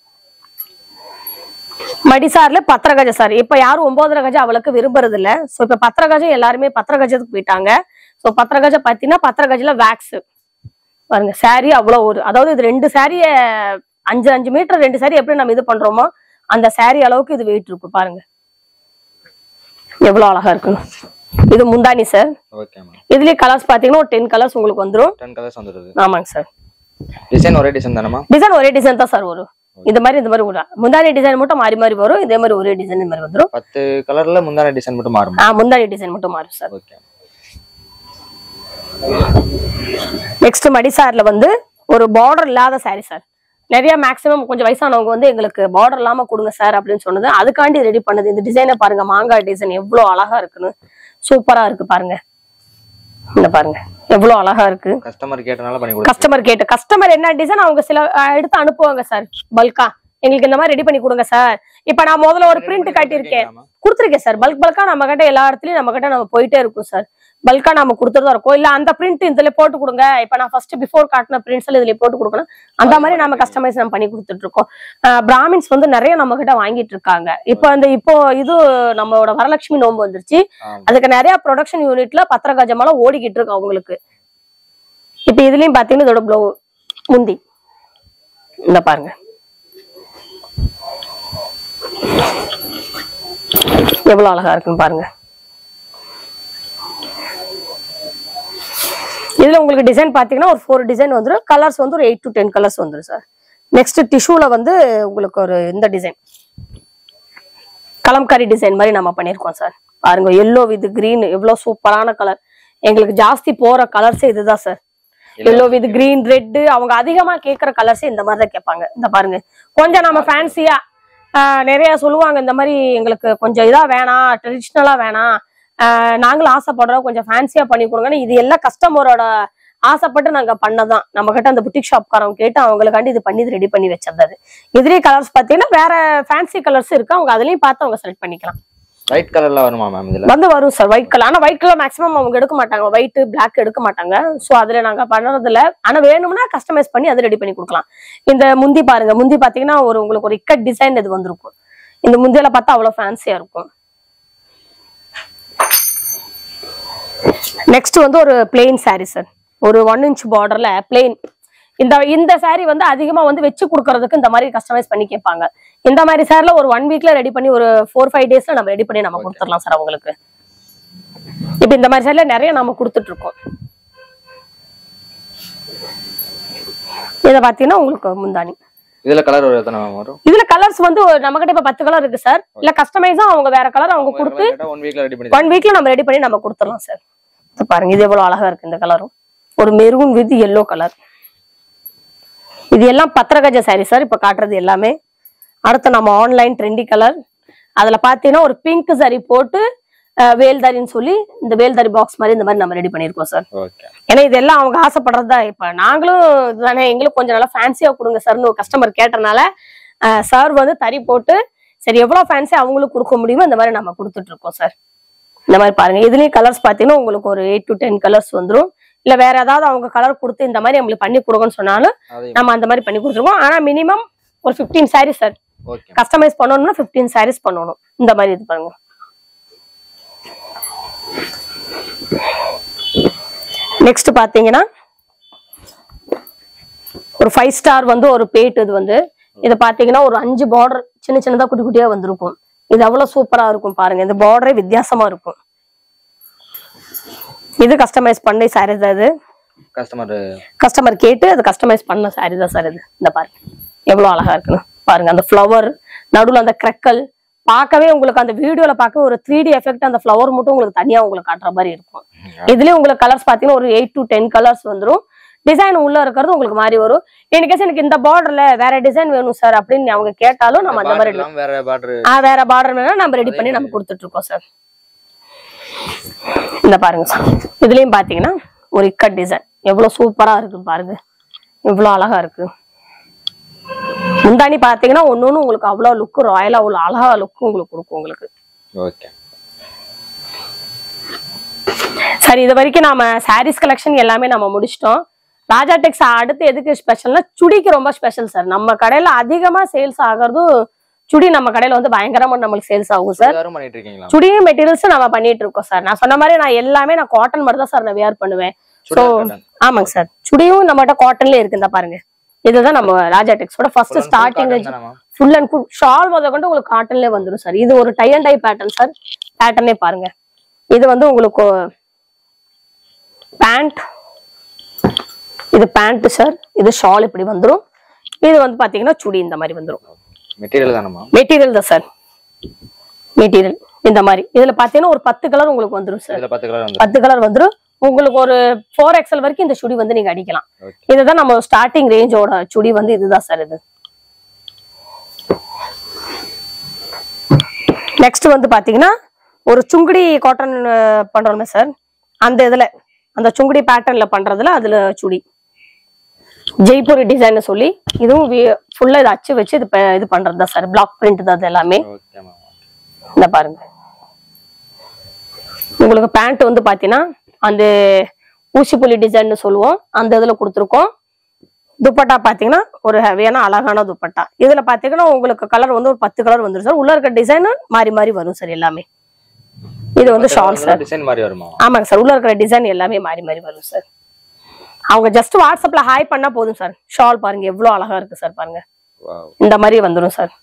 மடிசார்ல பத்திர கஜ சார் இப்ப யாரும் ஒன்பதரை கஜ அவளுக்கு விரும்புறது இல்ல சோ இப்ப பத்திர கஜம் எல்லாருமே பத்திர கஜத்துக்கு போயிட்டாங்க சோ பத்திர கஜ பாத்தீங்கன்னா பத்திர கஜல வேக்ஸ் பாருங்க saree அவ்வளவு ஒரு அதாவது இது ரெண்டு சாரிய அஞ்சு அஞ்சு மீட்டர் ரெண்டு saree எப்படி நம்ம இது பண்றோமோ அந்த saree அளவுக்கு இது வெயிட் இருக்கும் பாருங்க எவ்வளவு அழகா இருக்குன்னு இது முந்தானி சார் ஓகே மேம் இதுலயே கலர்ஸ் பாத்தீங்கன்னா ஒரு டென் கலர்ஸ் உங்களுக்கு வந்துரும் டென் கலர்ஸ் வந்துருது ஆமாங்க சார் டிசைன் ஒரே டிசைன் தானேமா டிசைன் ஒரே டிசைன் தான் சார் வரும் இந்த மாதிரி இந்த மாதிரி வரும் முந்தானி டிசைன் மட்டும் மாறி மாறி வரும் இதே மாதிரி ஒரே டிசைன் இந்த மாதிரி வந்துரும் பத்து கலர்ல முந்தான டிசைன் மட்டும் மாறுமா ஆ முந்தானி டிசைன் மட்டும் மாறும் சார் ஓகே நெக்ஸ்ட் மடிசார்ல வந்து ஒரு பார்டர் இல்லாத saree சார் நிறைய மேக்ஸிமம் கொஞ்சம் வயசானவங்க வந்து எங்களுக்கு பார்டர் இல்லாம கொடுங்க சார் அப்படின்னு சொன்னது அதுக்காண்டி ரெடி பண்ணது இந்த டிசைனை பாருங்க மாங்காய் டிசைன் எவ்வளவு அழகா இருக்குன்னு சூப்பரா இருக்கு பாருங்க இந்த பாருங்க எவ்வளவு அழகா இருக்கு கஸ்டமர் கேட்டனால பண்ணி கொடுங்க கஸ்டமர் கேட்டு கஸ்டமர் என்ன டிசைன் அவங்க சில அஹ், எடுத்து அனுப்புவாங்க சார் பல்கா எங்களுக்கு இந்த மாதிரி ரெடி பண்ணி கொடுங்க சார் இப்ப நான் முதல்ல ஒரு பிரிண்ட் காட்டியிருக்கேன் கொடுத்துருக்கேன் சார் பல்க் பல்கா நம்ம கிட்ட எல்லா இடத்துலயும் நம்ம கிட்ட நம்ம போயிட்டே இருக்கும் சார் பல்கா நம்ம கொடுத்துறதா இருக்கும் இல்ல அந்த பிரிண்ட் இதுல போட்டு கொடுங்க இப்ப நான் ஃபர்ஸ்ட் பிஃபோர் காட்டின பிரிண்ட்ஸ் எல்லாம் இதுல போட்டு கொடுக்கணும் அந்த மாதிரி நம்ம கஸ்டமைஸ் நம்ம பண்ணி கொடுத்துட்டு இருக்கோம் அஹ் பிராமின்ஸ் வந்து நிறைய நம்ம கிட்ட வாங்கிட்டு இருக்காங்க இப்போ அந்த இப்போ இது நம்மளோட வரலட்சுமி நோன்பு வந்துருச்சு ஆமா. அதுக்கு நிறைய ப்ரொடக்ஷன் யூனிட்ல பத்திர கஜமெல்லாம் ஓடிக்கிட்டு இருக்கு அவங்களுக்கு இப்ப இதுலயும் பாத்தீங்கன்னா இதோட ப்ளவு முந்தி இந்த பாருங்க எவ்வளவு அழகா இருக்குன்னு பாருங்க இதுல உங்களுக்கு டிசைன் பாத்தீங்கன்னா ஒரு ஃபோர் டிசைன் வந்துரும் கலர்ஸ் வந்து ஒரு எயிட் டு டென் கலர்ஸ் வந்துரும் சார் நெக்ஸ்ட் டிஷ்யூல வந்து உங்களுக்கு ஒரு இந்த டிசைன் கலம்காரி டிசைன் மாதிரி நம்ம பண்ணியிருக்கோம் சார் பாருங்க எல்லோ வித் கிரீன் எவ்வளவு சூப்பரான கலர் எங்களுக்கு ஜாஸ்தி போற கலர்ஸே இதுதான் sir yellow with green red அவங்க அதிகமா கேக்குற கலர்ஸே இந்த மாதிரி தான் கேட்பாங்க இந்த பாருங்க கொஞ்சம் நம்ம ஃபேன்சியா நிறைய சொல்லுவாங்க இந்த மாதிரி எங்களுக்கு கொஞ்சம் இதா வேணாம் ட்ரெடிஷ்னலா வேணாம் ஆஹ் நாங்களும் ஆசைப்படுறோம் கொஞ்சம் ஃபேன்சியா பண்ணி கொடுங்கன்னு இது எல்லாம் கஸ்டமரோட ஆசைப்பட்டு நாங்க பண்ணதான் நம்ம கிட்ட அந்த புட்டிக் ஷாப்காரங்க கேட்டு அவங்களுக்காண்டி இது பண்ணி ரெடி பண்ணி வச்சது அது இதுலயே கலர்ஸ் பாத்தீங்கன்னா வேற ஃபேன்சி கலர்ஸ் இருக்கு அவங்க அதுலயும் பார்த்து அவங்க செலக்ட் பண்ணிக்கலாம் ஒயிட் கலர்ல வருமா மேம் இதுல வந்து வரும் சார் ஒயிட் கலர் ஆனா ஒயிட் கலர் மேக்ஸிமம் அவங்க எடுக்க மாட்டாங்க ஒயிட் பிளாக் எடுக்க மாட்டாங்க சோ அதுல நாங்க பண்றது இல்ல ஆனா வேணும்னா கஸ்டமைஸ் பண்ணி அதை ரெடி பண்ணி கொடுக்கலாம் இந்த முந்தி பாருங்க முந்தி பாத்தீங்கன்னா ஒரு உங்களுக்கு ஒரு இக்கட் டிசைன் இது வந்திருக்கும் இந்த முந்தியில பார்த்தா அவ்வளவு ஃபேன்சியா இருக்கும் நெக்ஸ்ட் வந்து ஒரு பிளெயின் saree சார் ஒரு ஒன் இன்ச் பார்டர்ல பிளெயின் இந்த இந்த saree வந்து அதிகமா வந்து வச்சு கொடுக்கறதுக்கு இந்த மாதிரி கஸ்டமைஸ் பண்ணி கேட்பாங்க இந்த மாதிரி சாரில ஒரு ஒன் வீக்ல ரெடி பண்ணி ஒரு ஃபோர் ஃபைவ் டேஸ்ல நம்ம ரெடி பண்ணி நம்ம கொடுத்துடலாம் சார் அவங்களுக்கு இப்ப இந்த மாதிரி சாரில நிறைய நம்ம கொடுத்துட்டு இருக்கோம் இத பாத்தீங்கன்னா உங்களுக்கு முந்தானி இதுல கலர் ஒரு எத்தனை மேம் வரும் இதுல கலர்ஸ் வந்து நம்ம கிட்ட இப்ப பத்து கலர் இருக்கு சார் இல்ல கஸ்டமைஸா அவங்க வேற கலர் அவங்க கொடுத்து ஒன் வீக்ல ரெடி பண்ணி ஒன் வீக்ல நம்ம ரெடி பண்ணி நம்ம கொடுத்துடலாம் சார் இது பாருங்க இது எவ்வளவு அழகா இருக்கு இந்த கலரும் ஒரு மெரூன் வித் எல்லோ கலர் இது எல்லாம் பத்திரகஜ சாரி சார் இப்ப காட்டுறது எல்லாமே அடுத்து நம்ம ஆன்லைன் ட்ரெண்டி கலர் அதுல பாத்தீங்கன்னா ஒரு பிங்க் சாரி போட்டு அஹ், வேல்தாரின்னு சொல்லி இந்த வேல்தாரி பாக்ஸ் மாதிரி இந்த மாதிரி நம்ம ரெடி பண்ணிருக்கோம் சார் ஓகே ஏன்னா இதெல்லாம் அவங்க ஆசைப்படுறதா இப்ப நாங்களும் இதுதானே எங்களுக்கு கொஞ்சம் நல்லா ஃபேன்சியா கொடுங்க சார்னு ஒரு கஸ்டமர் கேட்டனால சார் வந்து தறி போட்டு சரி எவ்வளவு ஃபேன்சி அவங்களுக்கு கொடுக்க முடியுமோ இந்த மாதிரி நம்ம கொடுத்துட்டு இருக்கோம் சார் இந்த மாதிரி பாருங்க இதுலயும் கலர்ஸ் பாத்தீங்கன்னா உங்களுக்கு ஒரு எயிட் டு டென் கலர்ஸ் வந்துரும் இல்ல வேற ஏதாவது அவங்க கலர் கொடுத்து இந்த மாதிரி நம்மளுக்கு பண்ணி கொடுங்கன்னு சொன்னாலும் அதையும் நம்ம அந்த மாதிரி பண்ணி கொடுத்துருக்கோம் ஆனா மினிமம் ஒரு 15 சாரீஸ் சார் ஓகே கஸ்டமைஸ் பண்ணணும்னா 15 சாரீஸ் பண்ணணும் இந்த மாதிரி இது பாருங்க நெக்ஸ்ட் பாத்தீங்கன்னா ஒரு ஃபைவ் ஸ்டார் வந்து ஒரு பேட் இது வந்து இது பாத்தீங்கன்னா ஒரு அஞ்சு பார்டர் சின்ன சின்னதா குட்டி குட்டியா வந்திருக்கும் இது அவ்வளவு சூப்பரா இருக்கும் பாருங்க இந்த பார்டரே வித்தியாசமா இருக்கும் இது கஸ்டமைஸ் பண்ணி சாரி தான் இது கஸ்டமர் கஸ்டமர் கேட்டு அது கஸ்டமைஸ் பண்ண சாரி தான் சார் இது இந்த பாருங்க எவ்வளவு அழகா இருக்குன்னு பாருங்க அந்த ஃப்ளவர் நடுவுல அந்த கிரக்கல் பார்க்கவே உங்களுக்கு அந்த வீடியோல பார்க்க ஒரு த்ரீ டி எஃபெக்ட் அந்த ஃப்ளவர் மட்டும் உங்களுக்கு தனியா உங்களுக்கு காட்டுற மாதிரி இருக்கும் இதுலயும் உங்களுக்கு கலர்ஸ் பாத்தீங்கன்னா ஒரு எயிட் டு டென் கலர்ஸ் வந்துரும் டிசைன் உள்ள இருக்கிறது உங்களுக்கு மாறி வரும் எனக்கு எனக்கு இந்த பார்டர்ல வேற டிசைன் வேணும் சார் அப்படின்னு அவங்க கேட்டாலும் நம்ம அந்த மாதிரி எல்லாம் வேற பார்டர் ஆ, வேற பார்டர் வேணா நம்ம ரெடி பண்ணி நம்ம கொடுத்துட்டு இருக்கோம் சார் இந்த பாருங்க சார் இதுலயும் பாத்தீங்கன்னா ஒரு இக்கட் டிசைன் எவ்வளவு சூப்பரா இருக்கு பாருங்க எவ்வளவு அழகா இருக்கு முந்தாணி பாத்தீங்கன்னா ஒன்னொன்னு உங்களுக்கு அவ்வளவு லுக் ராயலா அவ்வளவு அழகா லுக் உங்களுக்கு கொடுக்கும் உங்களுக்கு ஓகே சரி இது வரைக்கும் நாம சாரீஸ் கலெக்ஷன் எல்லாமே நம்ம முடிச்சிட்டோம் ராஜா டெக்ஸ் அடுத்து எதுக்கு ஸ்பெஷல்னா சுடிக்கு ரொம்ப ஸ்பெஷல் சார் நம்ம கடையில அதிகமா சேல்ஸ் ஆகுறதும் சுடி நம்ம கடையில வந்து பயங்கரமா நம்மளுக்கு சேல்ஸ் ஆகும் சார் எல்லாரும் பண்ணிட்டு இருக்கீங்களா சுடி மெட்டீரியல்ஸ் நம்ம பண்ணிட்டு இருக்கோம் சார் நான் சொன்ன மாதிரி நான் எல்லாமே நான் காட்டன் மட்டும் தான் சார் நான் வியர் பண்ணுவேன் ஸோ சுடிதார் cotton. ஆமாங்க சார் சுடியும் நம்மகிட்ட காட்டன்ல இருக்கு இந்த பாருங்க இதுதான் நம்ம ராஜா டெக்ஸோட first Full and full starting cotton தானே ma'am? Full and full shawl முத கொண்டு உங்களுக்கு காட்டன்ல வந்துரும் சார் இது ஒரு tie and tie pattern sir பேட்டர்னே பாருங்க இது வந்து உங்களுக்கு பேண்ட் இது பேண்ட் சார் இது ஷால் இப்படி வந்துரும் இது வந்து பாத்தீங்கன்னா சுடி இந்த மாதிரி வந்துரும் மெட்டீரியல் தானேம்மா மெட்டீரியல் தான் சார் மெட்டீரியல் இந்த மாதிரி இதுல பாத்தீங்கன்னா ஒரு பத்து கலர் உங்களுக்கு வந்துரும் சார் இதுல பத்து கலர் வந்து பத்து கலர் வந்துரும் உங்களுக்கு ஒரு ஃபோர் எக்ஸல் வரைக்கும் இந்த சுடி வந்து நீங்க அடிக்கலாம் Okay. இதுதான் நம்ம ஸ்டார்டிங் ரேஞ்சோட சுடி வந்து இதுதான் சார் இது நெக்ஸ்ட் வந்து பாத்தீங்கன்னா ஒரு சுங்குடி காட்டன் பண்றோமே சார் அந்த இதுல அந்த சுங்குடி பேட்டர்ன்ல பண்றதுல அதுல சுடி ஜெய்ப்பூரி டிசைன் சொல்லி இதுவும் ஃபுல்லா இதை அச்சு வச்சு இது ப- இது பண்றது தான் சார் பிளாக் பிரிண்ட் தான் அது எல்லாமே ஓகே மேம் இந்த பாருங்க உங்களுக்கு பேண்ட் வந்து பாத்தீங்கன்னா அந்த ஊசிப்புலி டிசைன் சொல்லுவோம் அந்த இதுல கொடுத்துருக்கோம் துப்பட்டா பாத்தீங்கன்னா ஒரு ஹெவியான அழகான துப்பட்டா இதுல பாத்தீங்கன்னா உங்களுக்கு கலர் வந்து ஒரு பத்து கலர் வந்துரும் சார் உள்ள இருக்க டிசைன் மாறி மாறி வரும் சார் எல்லாமே இது வந்து ஷால் சார் டிசைன் மாதிரி வருமா ஆமாங்க சார் உள்ள இருக்கிற டிசைன் எல்லாமே மாறி மாறி வரும் சார் அவங்க ஜஸ்ட் வாட்ஸ்அப்ல ஹாய் பண்ணா போதும் சார் ஷால் பாருங்க எவ்வளவு அழகா இருக்கு சார் பாருங்க வாவ் இந்த மாதிரி வந்துடும் சார்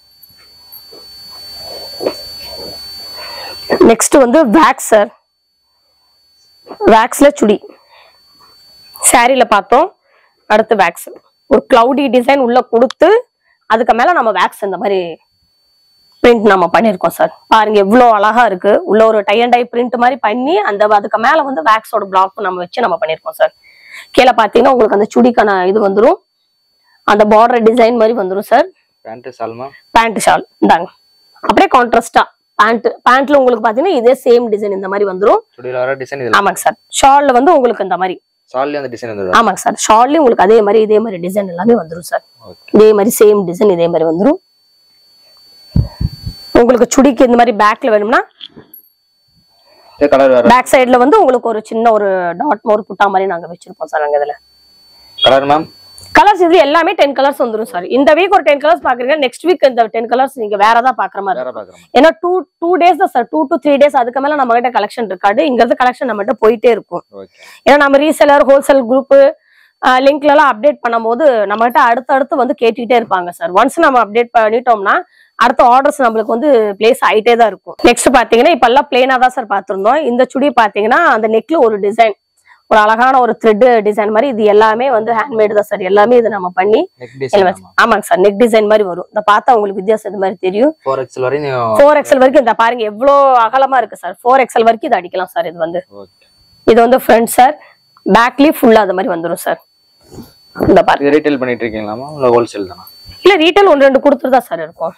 நெக்ஸ்ட் வந்து வேக்ஸ் சார் வேக்ஸ்ல சுடி சாரில பார்த்தோம் அடுத்து வேக்ஸ் ஒரு கிளவுடி டிசைன் உள்ள கொடுத்து அதுக்கு மேல நம்ம வேக்ஸ் இந்த மாதிரி பிரிண்ட் நம்ம பண்ணிருக்கோம் சார் பாருங்க எவ்வளவு அழகா இருக்கு உள்ள ஒரு டை அண்ட் டை பிரிண்ட் மாதிரி பண்ணி அந்த அதுக்கு மேல வந்து வேக்ஸோட பிளாக் நம்ம வச்சு நம்ம பண்ணிருக்கோம் சார் கீழே பாத்தீங்கன்னா உங்களுக்கு அந்த சுடிக்கான இது வந்துரும் அந்த பார்டர் டிசைன் மாதிரி வந்துரும் சார் பேண்ட் சால்மா பேண்ட் ஷால் இந்தாங்க அப்படியே கான்ட்ராஸ்டா பேண்ட் பேண்ட்ல உங்களுக்கு பாத்தீங்கன்னா இதே சேம் டிசைன் இந்த மாதிரி வந்துரும் சுடியில் வர டிசைன் இதுல ஆமாங்க சார் ஷால்ல வந்து உங்களுக்கு இந்த மாதிரி சால்லையும் அந்த டிசைன் வந்துடும் ஆமாங்க சார் ஷால்லயும் உங்களுக்கு அதே மாதிரி இதே மாதிரி டிசைன் எல்லாமே வந்துரும் சார் ஓகே இதே மாதிரி சேம் டிசைன் இதே மாதிரி வந்துரும் உங்களுக்கு சுடிக்கு இந்த மாதிரி பேக்ல வேணும்னா இதே கலர் வேற பேக் சைடுல வந்து உங்களுக்கு ஒரு சின்ன ஒரு டாட் ஒரு புட்டா மாதிரி நாங்க வச்சிருப்போம் சார் அங்க இதுல கலர் மேம் கலர்ஸ் இதுல எல்லாமே டென் கலர்ஸ் வந்துரும் சார் இந்த வீக் ஒரு டென் கலர்ஸ் பாக்குறீங்க நெக்ஸ்ட் வீக் இந்த டென் கலர்ஸ் நீங்க வேற ஏதாவது பாக்குற மாதிரி வேற இருக்கும். பாக்குறேன் ஏன்னா டூ டூ டேஸ் தான் sir two to three days அதுக்கு மேல நம்ம கிட்ட கலெக்ஷன் இருக்காது இங்க இருந்து கலெக்ஷன் நம்மகிட்ட போயிட்டே இருக்கும் ஓகே ஏன்னா நம்ம ரீசெலர் ஹோல்சேல் குரூப் லிங்க்ல எல்லாம் அப்டேட் பண்ணும்போது நம்மகிட்ட அடுத்தடுத்து வந்து கேட்டுக்கிட்டே இருப்பாங்க சார் ஒன்ஸ் நம்ம அப்டேட் பண்ணிட்டோம்னா அடுத்த ஆர்டர்ஸ் நம்மளுக்கு வந்து பிளேஸ் ஆயிட்டே தான் இருக்கும் நெக்ஸ்ட் பாத்தீங்கன்னா இப்ப எல்லாம் பிளேனா தான் சார் பாத்திருந்தோம் இந்த சுடி பாத்தீங்கன்னா அந்த நெக்ல ஒரு டிசைன் ஒரு அழகான ஒரு த்ரெட் டிசைன் மாதிரி இது எல்லாமே வந்து ஹேண்ட்மேடு தான் சார் எல்லாமே இது நம்ம பண்ணி நெக் டிசைன் ஆமாங்க சார் நெக் டிசைன் மாதிரி வரும் இந்த பார்த்தா உங்களுக்கு வித்தியாசம் இது மாதிரி தெரியும் ஃபோர் எக்ஸல் வரையும் ஃபோர் எக்ஸல் வரைக்கும் இந்த பாருங்க எவ்வளோ அகலமா இருக்கு சார் ஃபோர் எக்ஸல் வரைக்கும் இது அடிக்கலாம் சார் இது வந்து ஓகே இது வந்து ஃப்ரண்ட் சார் பேக்லயும் ஃபுல்லா அது மாதிரி வந்துரும் சார் இந்த பாருங்க இது ரீட்டைல் பண்ணிட்டு இருக்கீங்களாமா இல்ல ஹோல்சேல் தானா இல்ல ரீட்டைல் ஒன்று ரெண்டு கொடுத்துட்டு தான் சார் இருக்கும்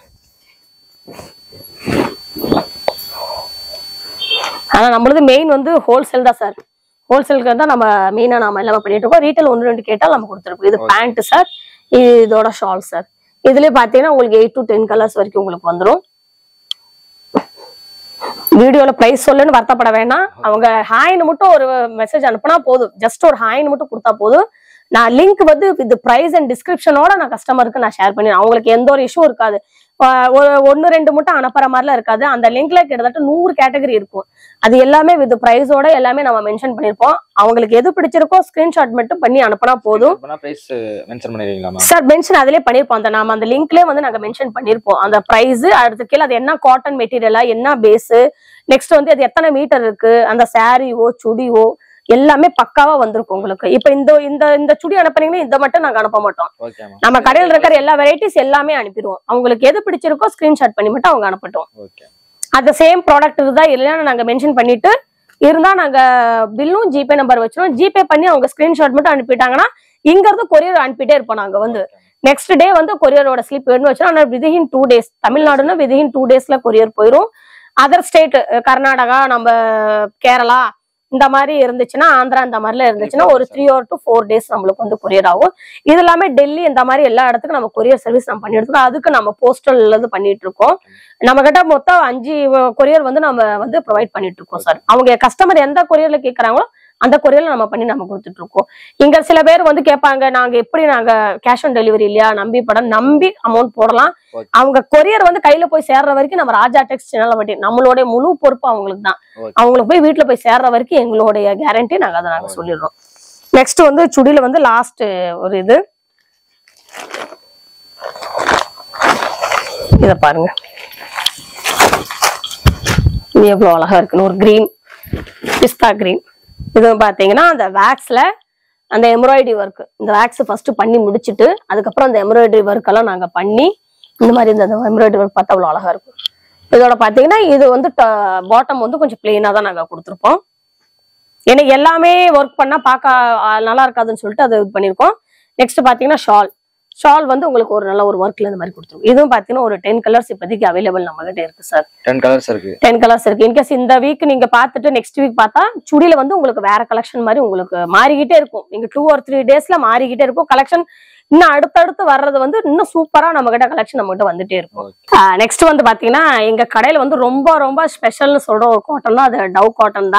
ஆனா நம்மளது மெயின் வந்து ஹோல்சேல் தான் சார் ஹோல்சேலுக்கு தான் நம்ம மெயினா நம்ம எல்லாமே பண்ணிட்டு இருக்கோம் ரீட்டைல் ஒன்று ரெண்டு கேட்டால் நம்ம கொடுத்துருக்கோம் இது பேண்ட் சார் இது இதோட ஷால் சார் இதுலயே பாத்தீங்கன்னா உங்களுக்கு எயிட் டு டென் கலர்ஸ் வரைக்கும் உங்களுக்கு வந்துரும் வீடியோல பிரைஸ் சொல்லுன்னு வருத்தப்பட வேணாம் அவங்க ஹாய்னு மட்டும் ஒரு மெசேஜ் அனுப்புனா போதும் ஜஸ்ட் ஒரு ஹாய்னு மட்டும் கொடுத்தா போதும் நான் லிங்க் வந்து வித் பிரைஸ் அண்ட் டிஸ்கிரிப்ஷனோட நான் கஸ்டமருக்கு நான் ஷேர் பண்ணி அவங்களுக்கு எந்த ஒரு இஷ்யூ இருக்காது ஆஹ் ஒரு ஒன்னு ரெண்டு மட்டும் அனுப்புற மாதிரிலாம் இருக்காது அந்த லிங்க்ல கிட்டத்தட்ட நூறு கேட்டகரி இருக்கும் அது எல்லாமே வித் பிரைஸோட எல்லாமே நம்ம மென்ஷன் பண்ணிருப்போம் அவங்களுக்கு எது பிடிச்சிருக்கோ ஸ்கிரீன்ஷாட் மட்டும் பண்ணி அனுப்புனா போதும் அப்பனா பிரைஸ் மென்ஷன் பண்ணிடுவீங்களா மேம் சார் மென்ஷன் அதிலே பண்ணிருப்போம் அந்த நாம அந்த லிங்க்லயே வந்து நாங்க மென்ஷன் பண்ணிருப்போம் அந்த பிரைஸ் அடுத்து கீழே அது என்ன காட்டன் மெட்டீரியலா என்ன பேஸ் நெக்ஸ்ட் வந்து அது எத்தனை மீட்டர் இருக்கு அந்த சாரியோ சுடியோ எல்லாமே பக்காவா வந்திருக்கும் உங்களுக்கு இப்ப இந்த இந்த இந்த சுடி அனுப்புனீங்கன்னா இந்த மட்டும் நாங்க அனுப்ப மாட்டோம் ஓகே மேம் நம்ம கடையில் இருக்கிற எல்லா வெரைட்டிஸ் எல்லாமே அனுப்பிடுவோம் அவங்களுக்கு எது பிடிச்சிருக்கோ ஸ்கிரீன்ஷாட் பண்ணி மட்டும் அவங்க அனுப்பட்டும் ஓகே அந்த சேம் ப்ராடக்ட் இருந்தா இல்லைன்னு நாங்க மென்ஷன் பண்ணிட்டு இருந்தா நாங்க பில்லும் ஜிபே நம்பர் வச்சிருவோம் ஜிபே பண்ணி அவங்க ஸ்கிரீன்ஷாட் மட்டும் அனுப்பிட்டாங்கன்னா இங்க இருந்து கொரியர் அனுப்பிட்டே இருப்போம் நாங்க வந்து நெக்ஸ்ட் டே வந்து கொரியரோட ஸ்லிப் வேணும்னு வச்சோம் ஆனா விதின் டூ டேஸ் தமிழ்நாடுன்னா விதின் டூ டேஸ்ல கொரியர் போயிரும் அதர் ஸ்டேட் கர்நாடகா நம்ம கேரளா இந்த மாதிரி இருந்துச்சுன்னா ஆந்திரா இந்த மாதிரிலாம் இருந்துச்சுன்னா ஒரு three or to four days நம்மளுக்கு வந்து கொரியர் ஆகும் இது எல்லாமே டெல்லி இந்த மாதிரி எல்லா இடத்துக்கும் நம்ம கொரியர் சர்வீஸ் நம்ம பண்ணிட்டு இருக்கோம் அதுக்கு நம்ம போஸ்டல் இருந்து பண்ணிட்டு இருக்கோம் நம்ம கிட்ட மொத்தம் அஞ்சு கொரியர் வந்து நம்ம வந்து ப்ரொவைட் பண்ணிட்டு இருக்கோம் சார் அவங்க கஸ்டமர் எந்த கொரியர்ல கேக்குறாங்களோ அந்த கொரியர்ல நம்ம பண்ணி நம்ம கொடுத்துட்டு இருக்கோம் இங்க சில பேர் வந்து கேட்பாங்க நாங்க எப்படி நாங்க கேஷ் ஆன் டெலிவரி இல்லையா நம்பி படம் நம்பி அமௌண்ட் போடலாம் Okay. அவங்க கொரியர் வந்து கையில போய் சேர்ற வரைக்கும் நம்ம ராஜா டெக்ஸ் சேனல் வட்டி நம்மளுடைய முழு பொறுப்பு அவங்களுக்கு தான் Okay. அவங்களுக்கு போய் வீட்டுல போய் சேர்ற வரைக்கும் எங்களுடைய கேரண்டி நாங்க அதை நாங்க சொல்லிடுறோம் நெக்ஸ்ட் வந்து சுடியில வந்து லாஸ்ட் ஒரு இது இத பாருங்க இது எவ்வளவு அழகா இருக்குன்னு ஒரு கிரீன் பிஸ்தா கிரீன் இது பாத்தீங்கன்னா அந்த வேக்ஸ்ல அந்த எம்ப்ராய்டரி ஒர்க் இந்த வேக்ஸ் ஃபர்ஸ்ட் பண்ணி முடிச்சிட்டு அதுக்கப்புறம் அந்த எம்ப்ராய்டரி ஒர்க் எல்லாம் நாங்க பண்ணி இந்த மாதிரி இந்த எம்ப்ராய்டரி ஒர்க் பார்த்தா அவ்வளவு அழகா இருக்கும் இதோட பாத்தீங்கன்னா இது வந்து பாட்டம் வந்து கொஞ்சம் பிளெயினா தான் நாங்க கொடுத்துருப்போம் ஏன்னா எல்லாமே ஒர்க் பண்ணா பார்க்க ஆ, நல்லா இருக்காதுன்னு சொல்லிட்டு அது இது பண்ணிருக்கோம் நெக்ஸ்ட் பாத்தீங்கன்னா ஷால் ஷால் வந்து உங்களுக்கு ஒரு நல்ல ஒரு ஒர்க்ல இந்த மாதிரி கொடுத்துருக்கோம் இதுவும் பாத்தீங்கன்னா ஒரு டென் கலர்ஸ் இப்போதைக்கு அவைலபிள் நம்ம கிட்ட இருக்கு சார் டென் கலர்ஸ் இருக்கு டென் கலர்ஸ் இருக்கு இன்கேஸ் இந்த வீக் நீங்க பார்த்துட்டு நெக்ஸ்ட் வீக் பார்த்தா சுடியில வந்து உங்களுக்கு வேற கலெக்ஷன் மாதிரி உங்களுக்கு மாறிக்கிட்டே இருக்கும் நீங்க டூ ஆர் த்ரீ டேஸ்ல மாறிக்கிட்டே இருக்கும் கலெக்ஷன் இன்னும் அடுத்தடுத்து வர்றது வந்து இன்னும் சூப்பரா நம்ம கிட்ட கலெக்ஷன் நம்ம கிட்ட வந்துட்டே இருக்கும் ஓகே நெக்ஸ்ட் வந்து பாத்தீங்கன்னா எங்க கடையில வந்து ரொம்ப ரொம்ப ஸ்பெஷல்னு சொல்ற ஒரு காட்டன் தான் அது டவ் காட்டன் தான்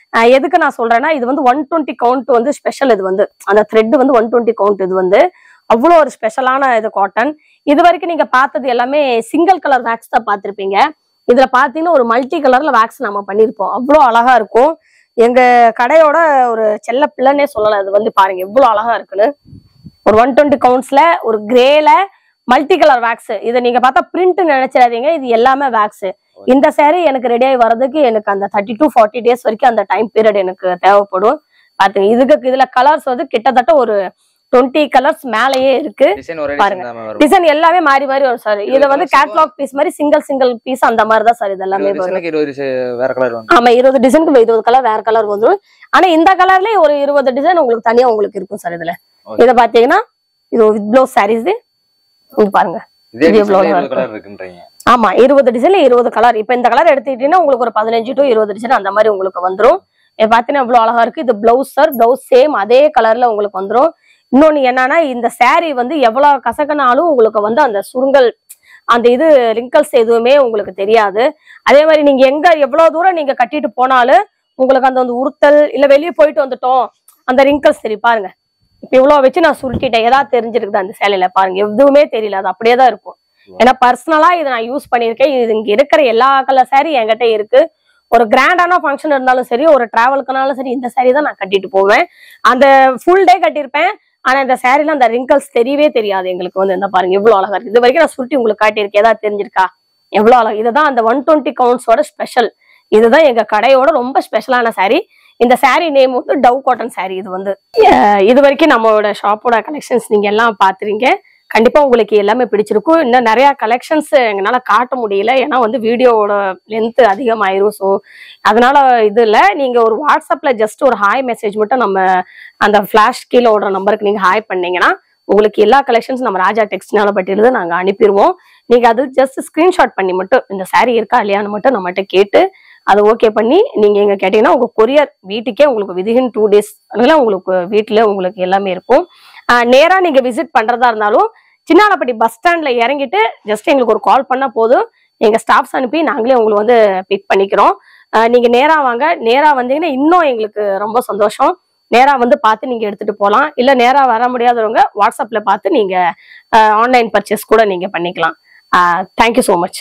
அஹ் எதுக்கு நான் சொல்றேன்னா இது வந்து ஒன் டுவெண்ட்டி கவுண்ட் வந்து ஸ்பெஷல் இது வந்து அந்த த்ரெட் வந்து ஒன் டுவெண்ட்டி கவுண்ட் இது வந்து அவ்வளோ ஒரு ஸ்பெஷலான இது காட்டன் இது வரைக்கும் நீங்க பார்த்தது எல்லாமே சிங்கிள் கலர் வேக்ஸ் தான் பார்த்திருப்பீங்க இதுல பாத்தீங்கன்னா ஒரு மல்டி கலர்ல வேக்ஸ் நம்ம பண்ணியிருப்போம் அவ்வளோ அழகா இருக்கும் எங்க கடையோட ஒரு செல்ல பிள்ளைன்னே சொல்லலாம் இது வந்து பாருங்க எவ்வளவு அழகா இருக்குன்னு ஒரு ஒன் டுவெண்ட்டி கவுண்ட்ஸ்ல ஒரு கிரேல மல்டி கலர் வேக்ஸ் இதை நீங்க பார்த்தா பிரிண்ட் நினைச்சிடாதீங்க இது எல்லாமே வேக்ஸ் இந்த saree எனக்கு ரெடி ஆகி வர்றதுக்கு எனக்கு அந்த தேர்ட்டி டு ஃபார்ட்டி டேஸ் வரைக்கும் அந்த டைம் பீரியட் எனக்கு தேவைப்படும் பாத்துங்க இதுக்கு இதுல கலர்ஸ் வந்து கிட்டத்தட்ட ஒரு டுவெண்ட்டி கலர்ஸ் மேலேயே இருக்கு டிசைன் ஒரே பாருங்க. டிசைன் தான் வரும் டிசைன் எல்லாமே மாறி மாறி வரும் சார் இருபது இதை வந்து colours கேட்லாக் பீஸ் மாதிரி சிங்கிள் சிங்கிள் பீஸ் அந்த மாதிரி தான் சார் இது எல்லாமே இருபது வரும் டிசைனுக்கு இருபது டிசை- வேற கலர் வந்து ஆமா இருபது டிசைனுக்கு இருபது கலர் வேற கலர் வந்துரும் ஆனா இந்த கலர்லயே ஒரு இருபது டிசைன் உங்களுக்கு தனியா உங்களுக்கு இருக்கும் சார் இதுல Okay. இத பாத்தீங்கன்னா இது வித் ப்ளவுஸ் சாரீஸ் இங்க பாருங்க இதே இது எவ்வளவு டிசைன்ல அழகா இருபது கலர் இருக்குன்றீங்க ஆமா இருபது டிசைன்ல இருபது கலர் இப்ப இந்த கலர் எடுத்துக்கிட்டீங்கன்னா உங்களுக்கு ஒரு பதினஞ்சு டு இருபது டிசைன் அந்த மாதிரி உங்களுக்கு வந்துரும் இது பாத்தீங்கன்னா இவ்வளவு அழகா இருக்கு இது பிளவுஸ் சார் பிளவுஸ் சேம் அதே கலர்ல உங்களுக்கு வந்துரும் இன்னொன்னு என்னன்னா இந்த saree வந்து எவ்வளவு கசக்கனாலும் உங்களுக்கு வந்து அந்த சுருங்கல் அந்த இது ரிங்கல்ஸ் எதுவுமே உங்களுக்கு தெரியாது அதே மாதிரி நீங்க எங்க எவ்வளவு தூரம் நீங்க கட்டிட்டு போனாலும் உங்களுக்கு அந்த வந்து உறுத்தல் இல்ல வெளியே போயிட்டு வந்துட்டோம் அந்த ரிங்கல்ஸ் தெரியும் பாருங்க இப்ப இவ்வளவு வச்சு நான் சுருட்டிட்டேன் ஏதாவது தெரிஞ்சிருக்குது அந்த சேலையில பாருங்க எதுவுமே தெரியல அது அப்படியே தான் இருக்கும் ஏன்னா பர்சனலா இதை நான் யூஸ் பண்ணியிருக்கேன் இது இங்க இருக்கிற எல்லா கலர் saree என்கிட்ட இருக்கு ஒரு கிராண்டான ஃபங்க்ஷன் இருந்தாலும் சரி ஒரு டிராவலுக்குனாலும் சரி இந்த saree தான் நான் கட்டிட்டு போவேன் அந்த ஃபுல் டே கட்டியிருப்பேன் ஆனா இந்த சாரீல அந்த ரிங்கல்ஸ் தெரியவே தெரியாது எங்களுக்கு வந்து இந்த பாருங்க எவ்வளவு அழகா இருக்கு இது வரைக்கும் நான் சுருட்டி உங்களுக்கு காட்டியிருக்கேன் ஏதாவது தெரிஞ்சிருக்கா எவ்வளவு அழகா இதுதான் அந்த ஒன் டுவெண்ட்டி கவுண்ட்ஸோட ஸ்பெஷல் இதுதான் எங்க கடையோட ரொம்ப ஸ்பெஷலான saree இந்த saree நேம் வந்து டவ் காட்டன் saree இது வந்து அஹ் இது வரைக்கும் நம்மளோட ஷாப்போட கலெக்ஷன்ஸ் நீங்க எல்லாம் பாத்துறீங்க கண்டிப்பா உங்களுக்கு எல்லாமே பிடிச்சிருக்கும் இன்னும் நிறைய கலெக்ஷன்ஸ் எங்களால காட்ட முடியல ஏன்னா வந்து வீடியோவோட லென்த் அதிகமாயிரும் ஸோ அதனால இது இல்லை நீங்க ஒரு வாட்ஸ்அப்ல ஜஸ்ட் ஒரு ஹாய் மெசேஜ் மட்டும் நம்ம அந்த ஃபிளாஷ் கீழே ஓடுற நம்பருக்கு நீங்க ஹாய் பண்ணீங்கன்னா உங்களுக்கு எல்லா கலெக்ஷன்ஸ் நம்ம ராஜா டெக்ஸ்ட்னால பட்டியலிருந்து நாங்க அனுப்பிடுவோம் நீங்க அது ஜஸ்ட் ஸ்கிரீன்ஷாட் பண்ணி மட்டும் இந்த saree இருக்கா இல்லையான்னு மட்டும் நம்மகிட்ட கேட்டு அதை ஓகே பண்ணி நீங்க எங்க கேட்டீங்கன்னா உங்க கொரியர் வீட்டுக்கே உங்களுக்கு விதின் டூ டேஸ் அதனால உங்களுக்கு வீட்டுல உங்களுக்கு எல்லாமே இருக்கும் ஆஹ் நேரா நீங்க விசிட் பண்றதா இருந்தாலும் சின்னாலப்பட்டி பஸ் ஸ்டாண்ட்ல இறங்கிட்டு ஜஸ்ட் எங்களுக்கு ஒரு கால் பண்ணா போதும் எங்க ஸ்டாஃப்ஸ் அனுப்பி நாங்களே உங்களை வந்து பிக் பண்ணிக்கிறோம் ஆஹ் நீங்க நேரா வாங்க நேரா வந்தீங்கன்னா இன்னும் எங்களுக்கு ரொம்ப சந்தோஷம் நேரா வந்து பார்த்து நீங்க எடுத்துட்டு போகலாம் இல்ல நேரா வர முடியாதவங்க வாட்ஸ்அப்ல பார்த்து நீங்க ஆன்லைன் பர்ச்சேஸ் கூட நீங்க பண்ணிக்கலாம் தேங்க்யூ ஸோ மச்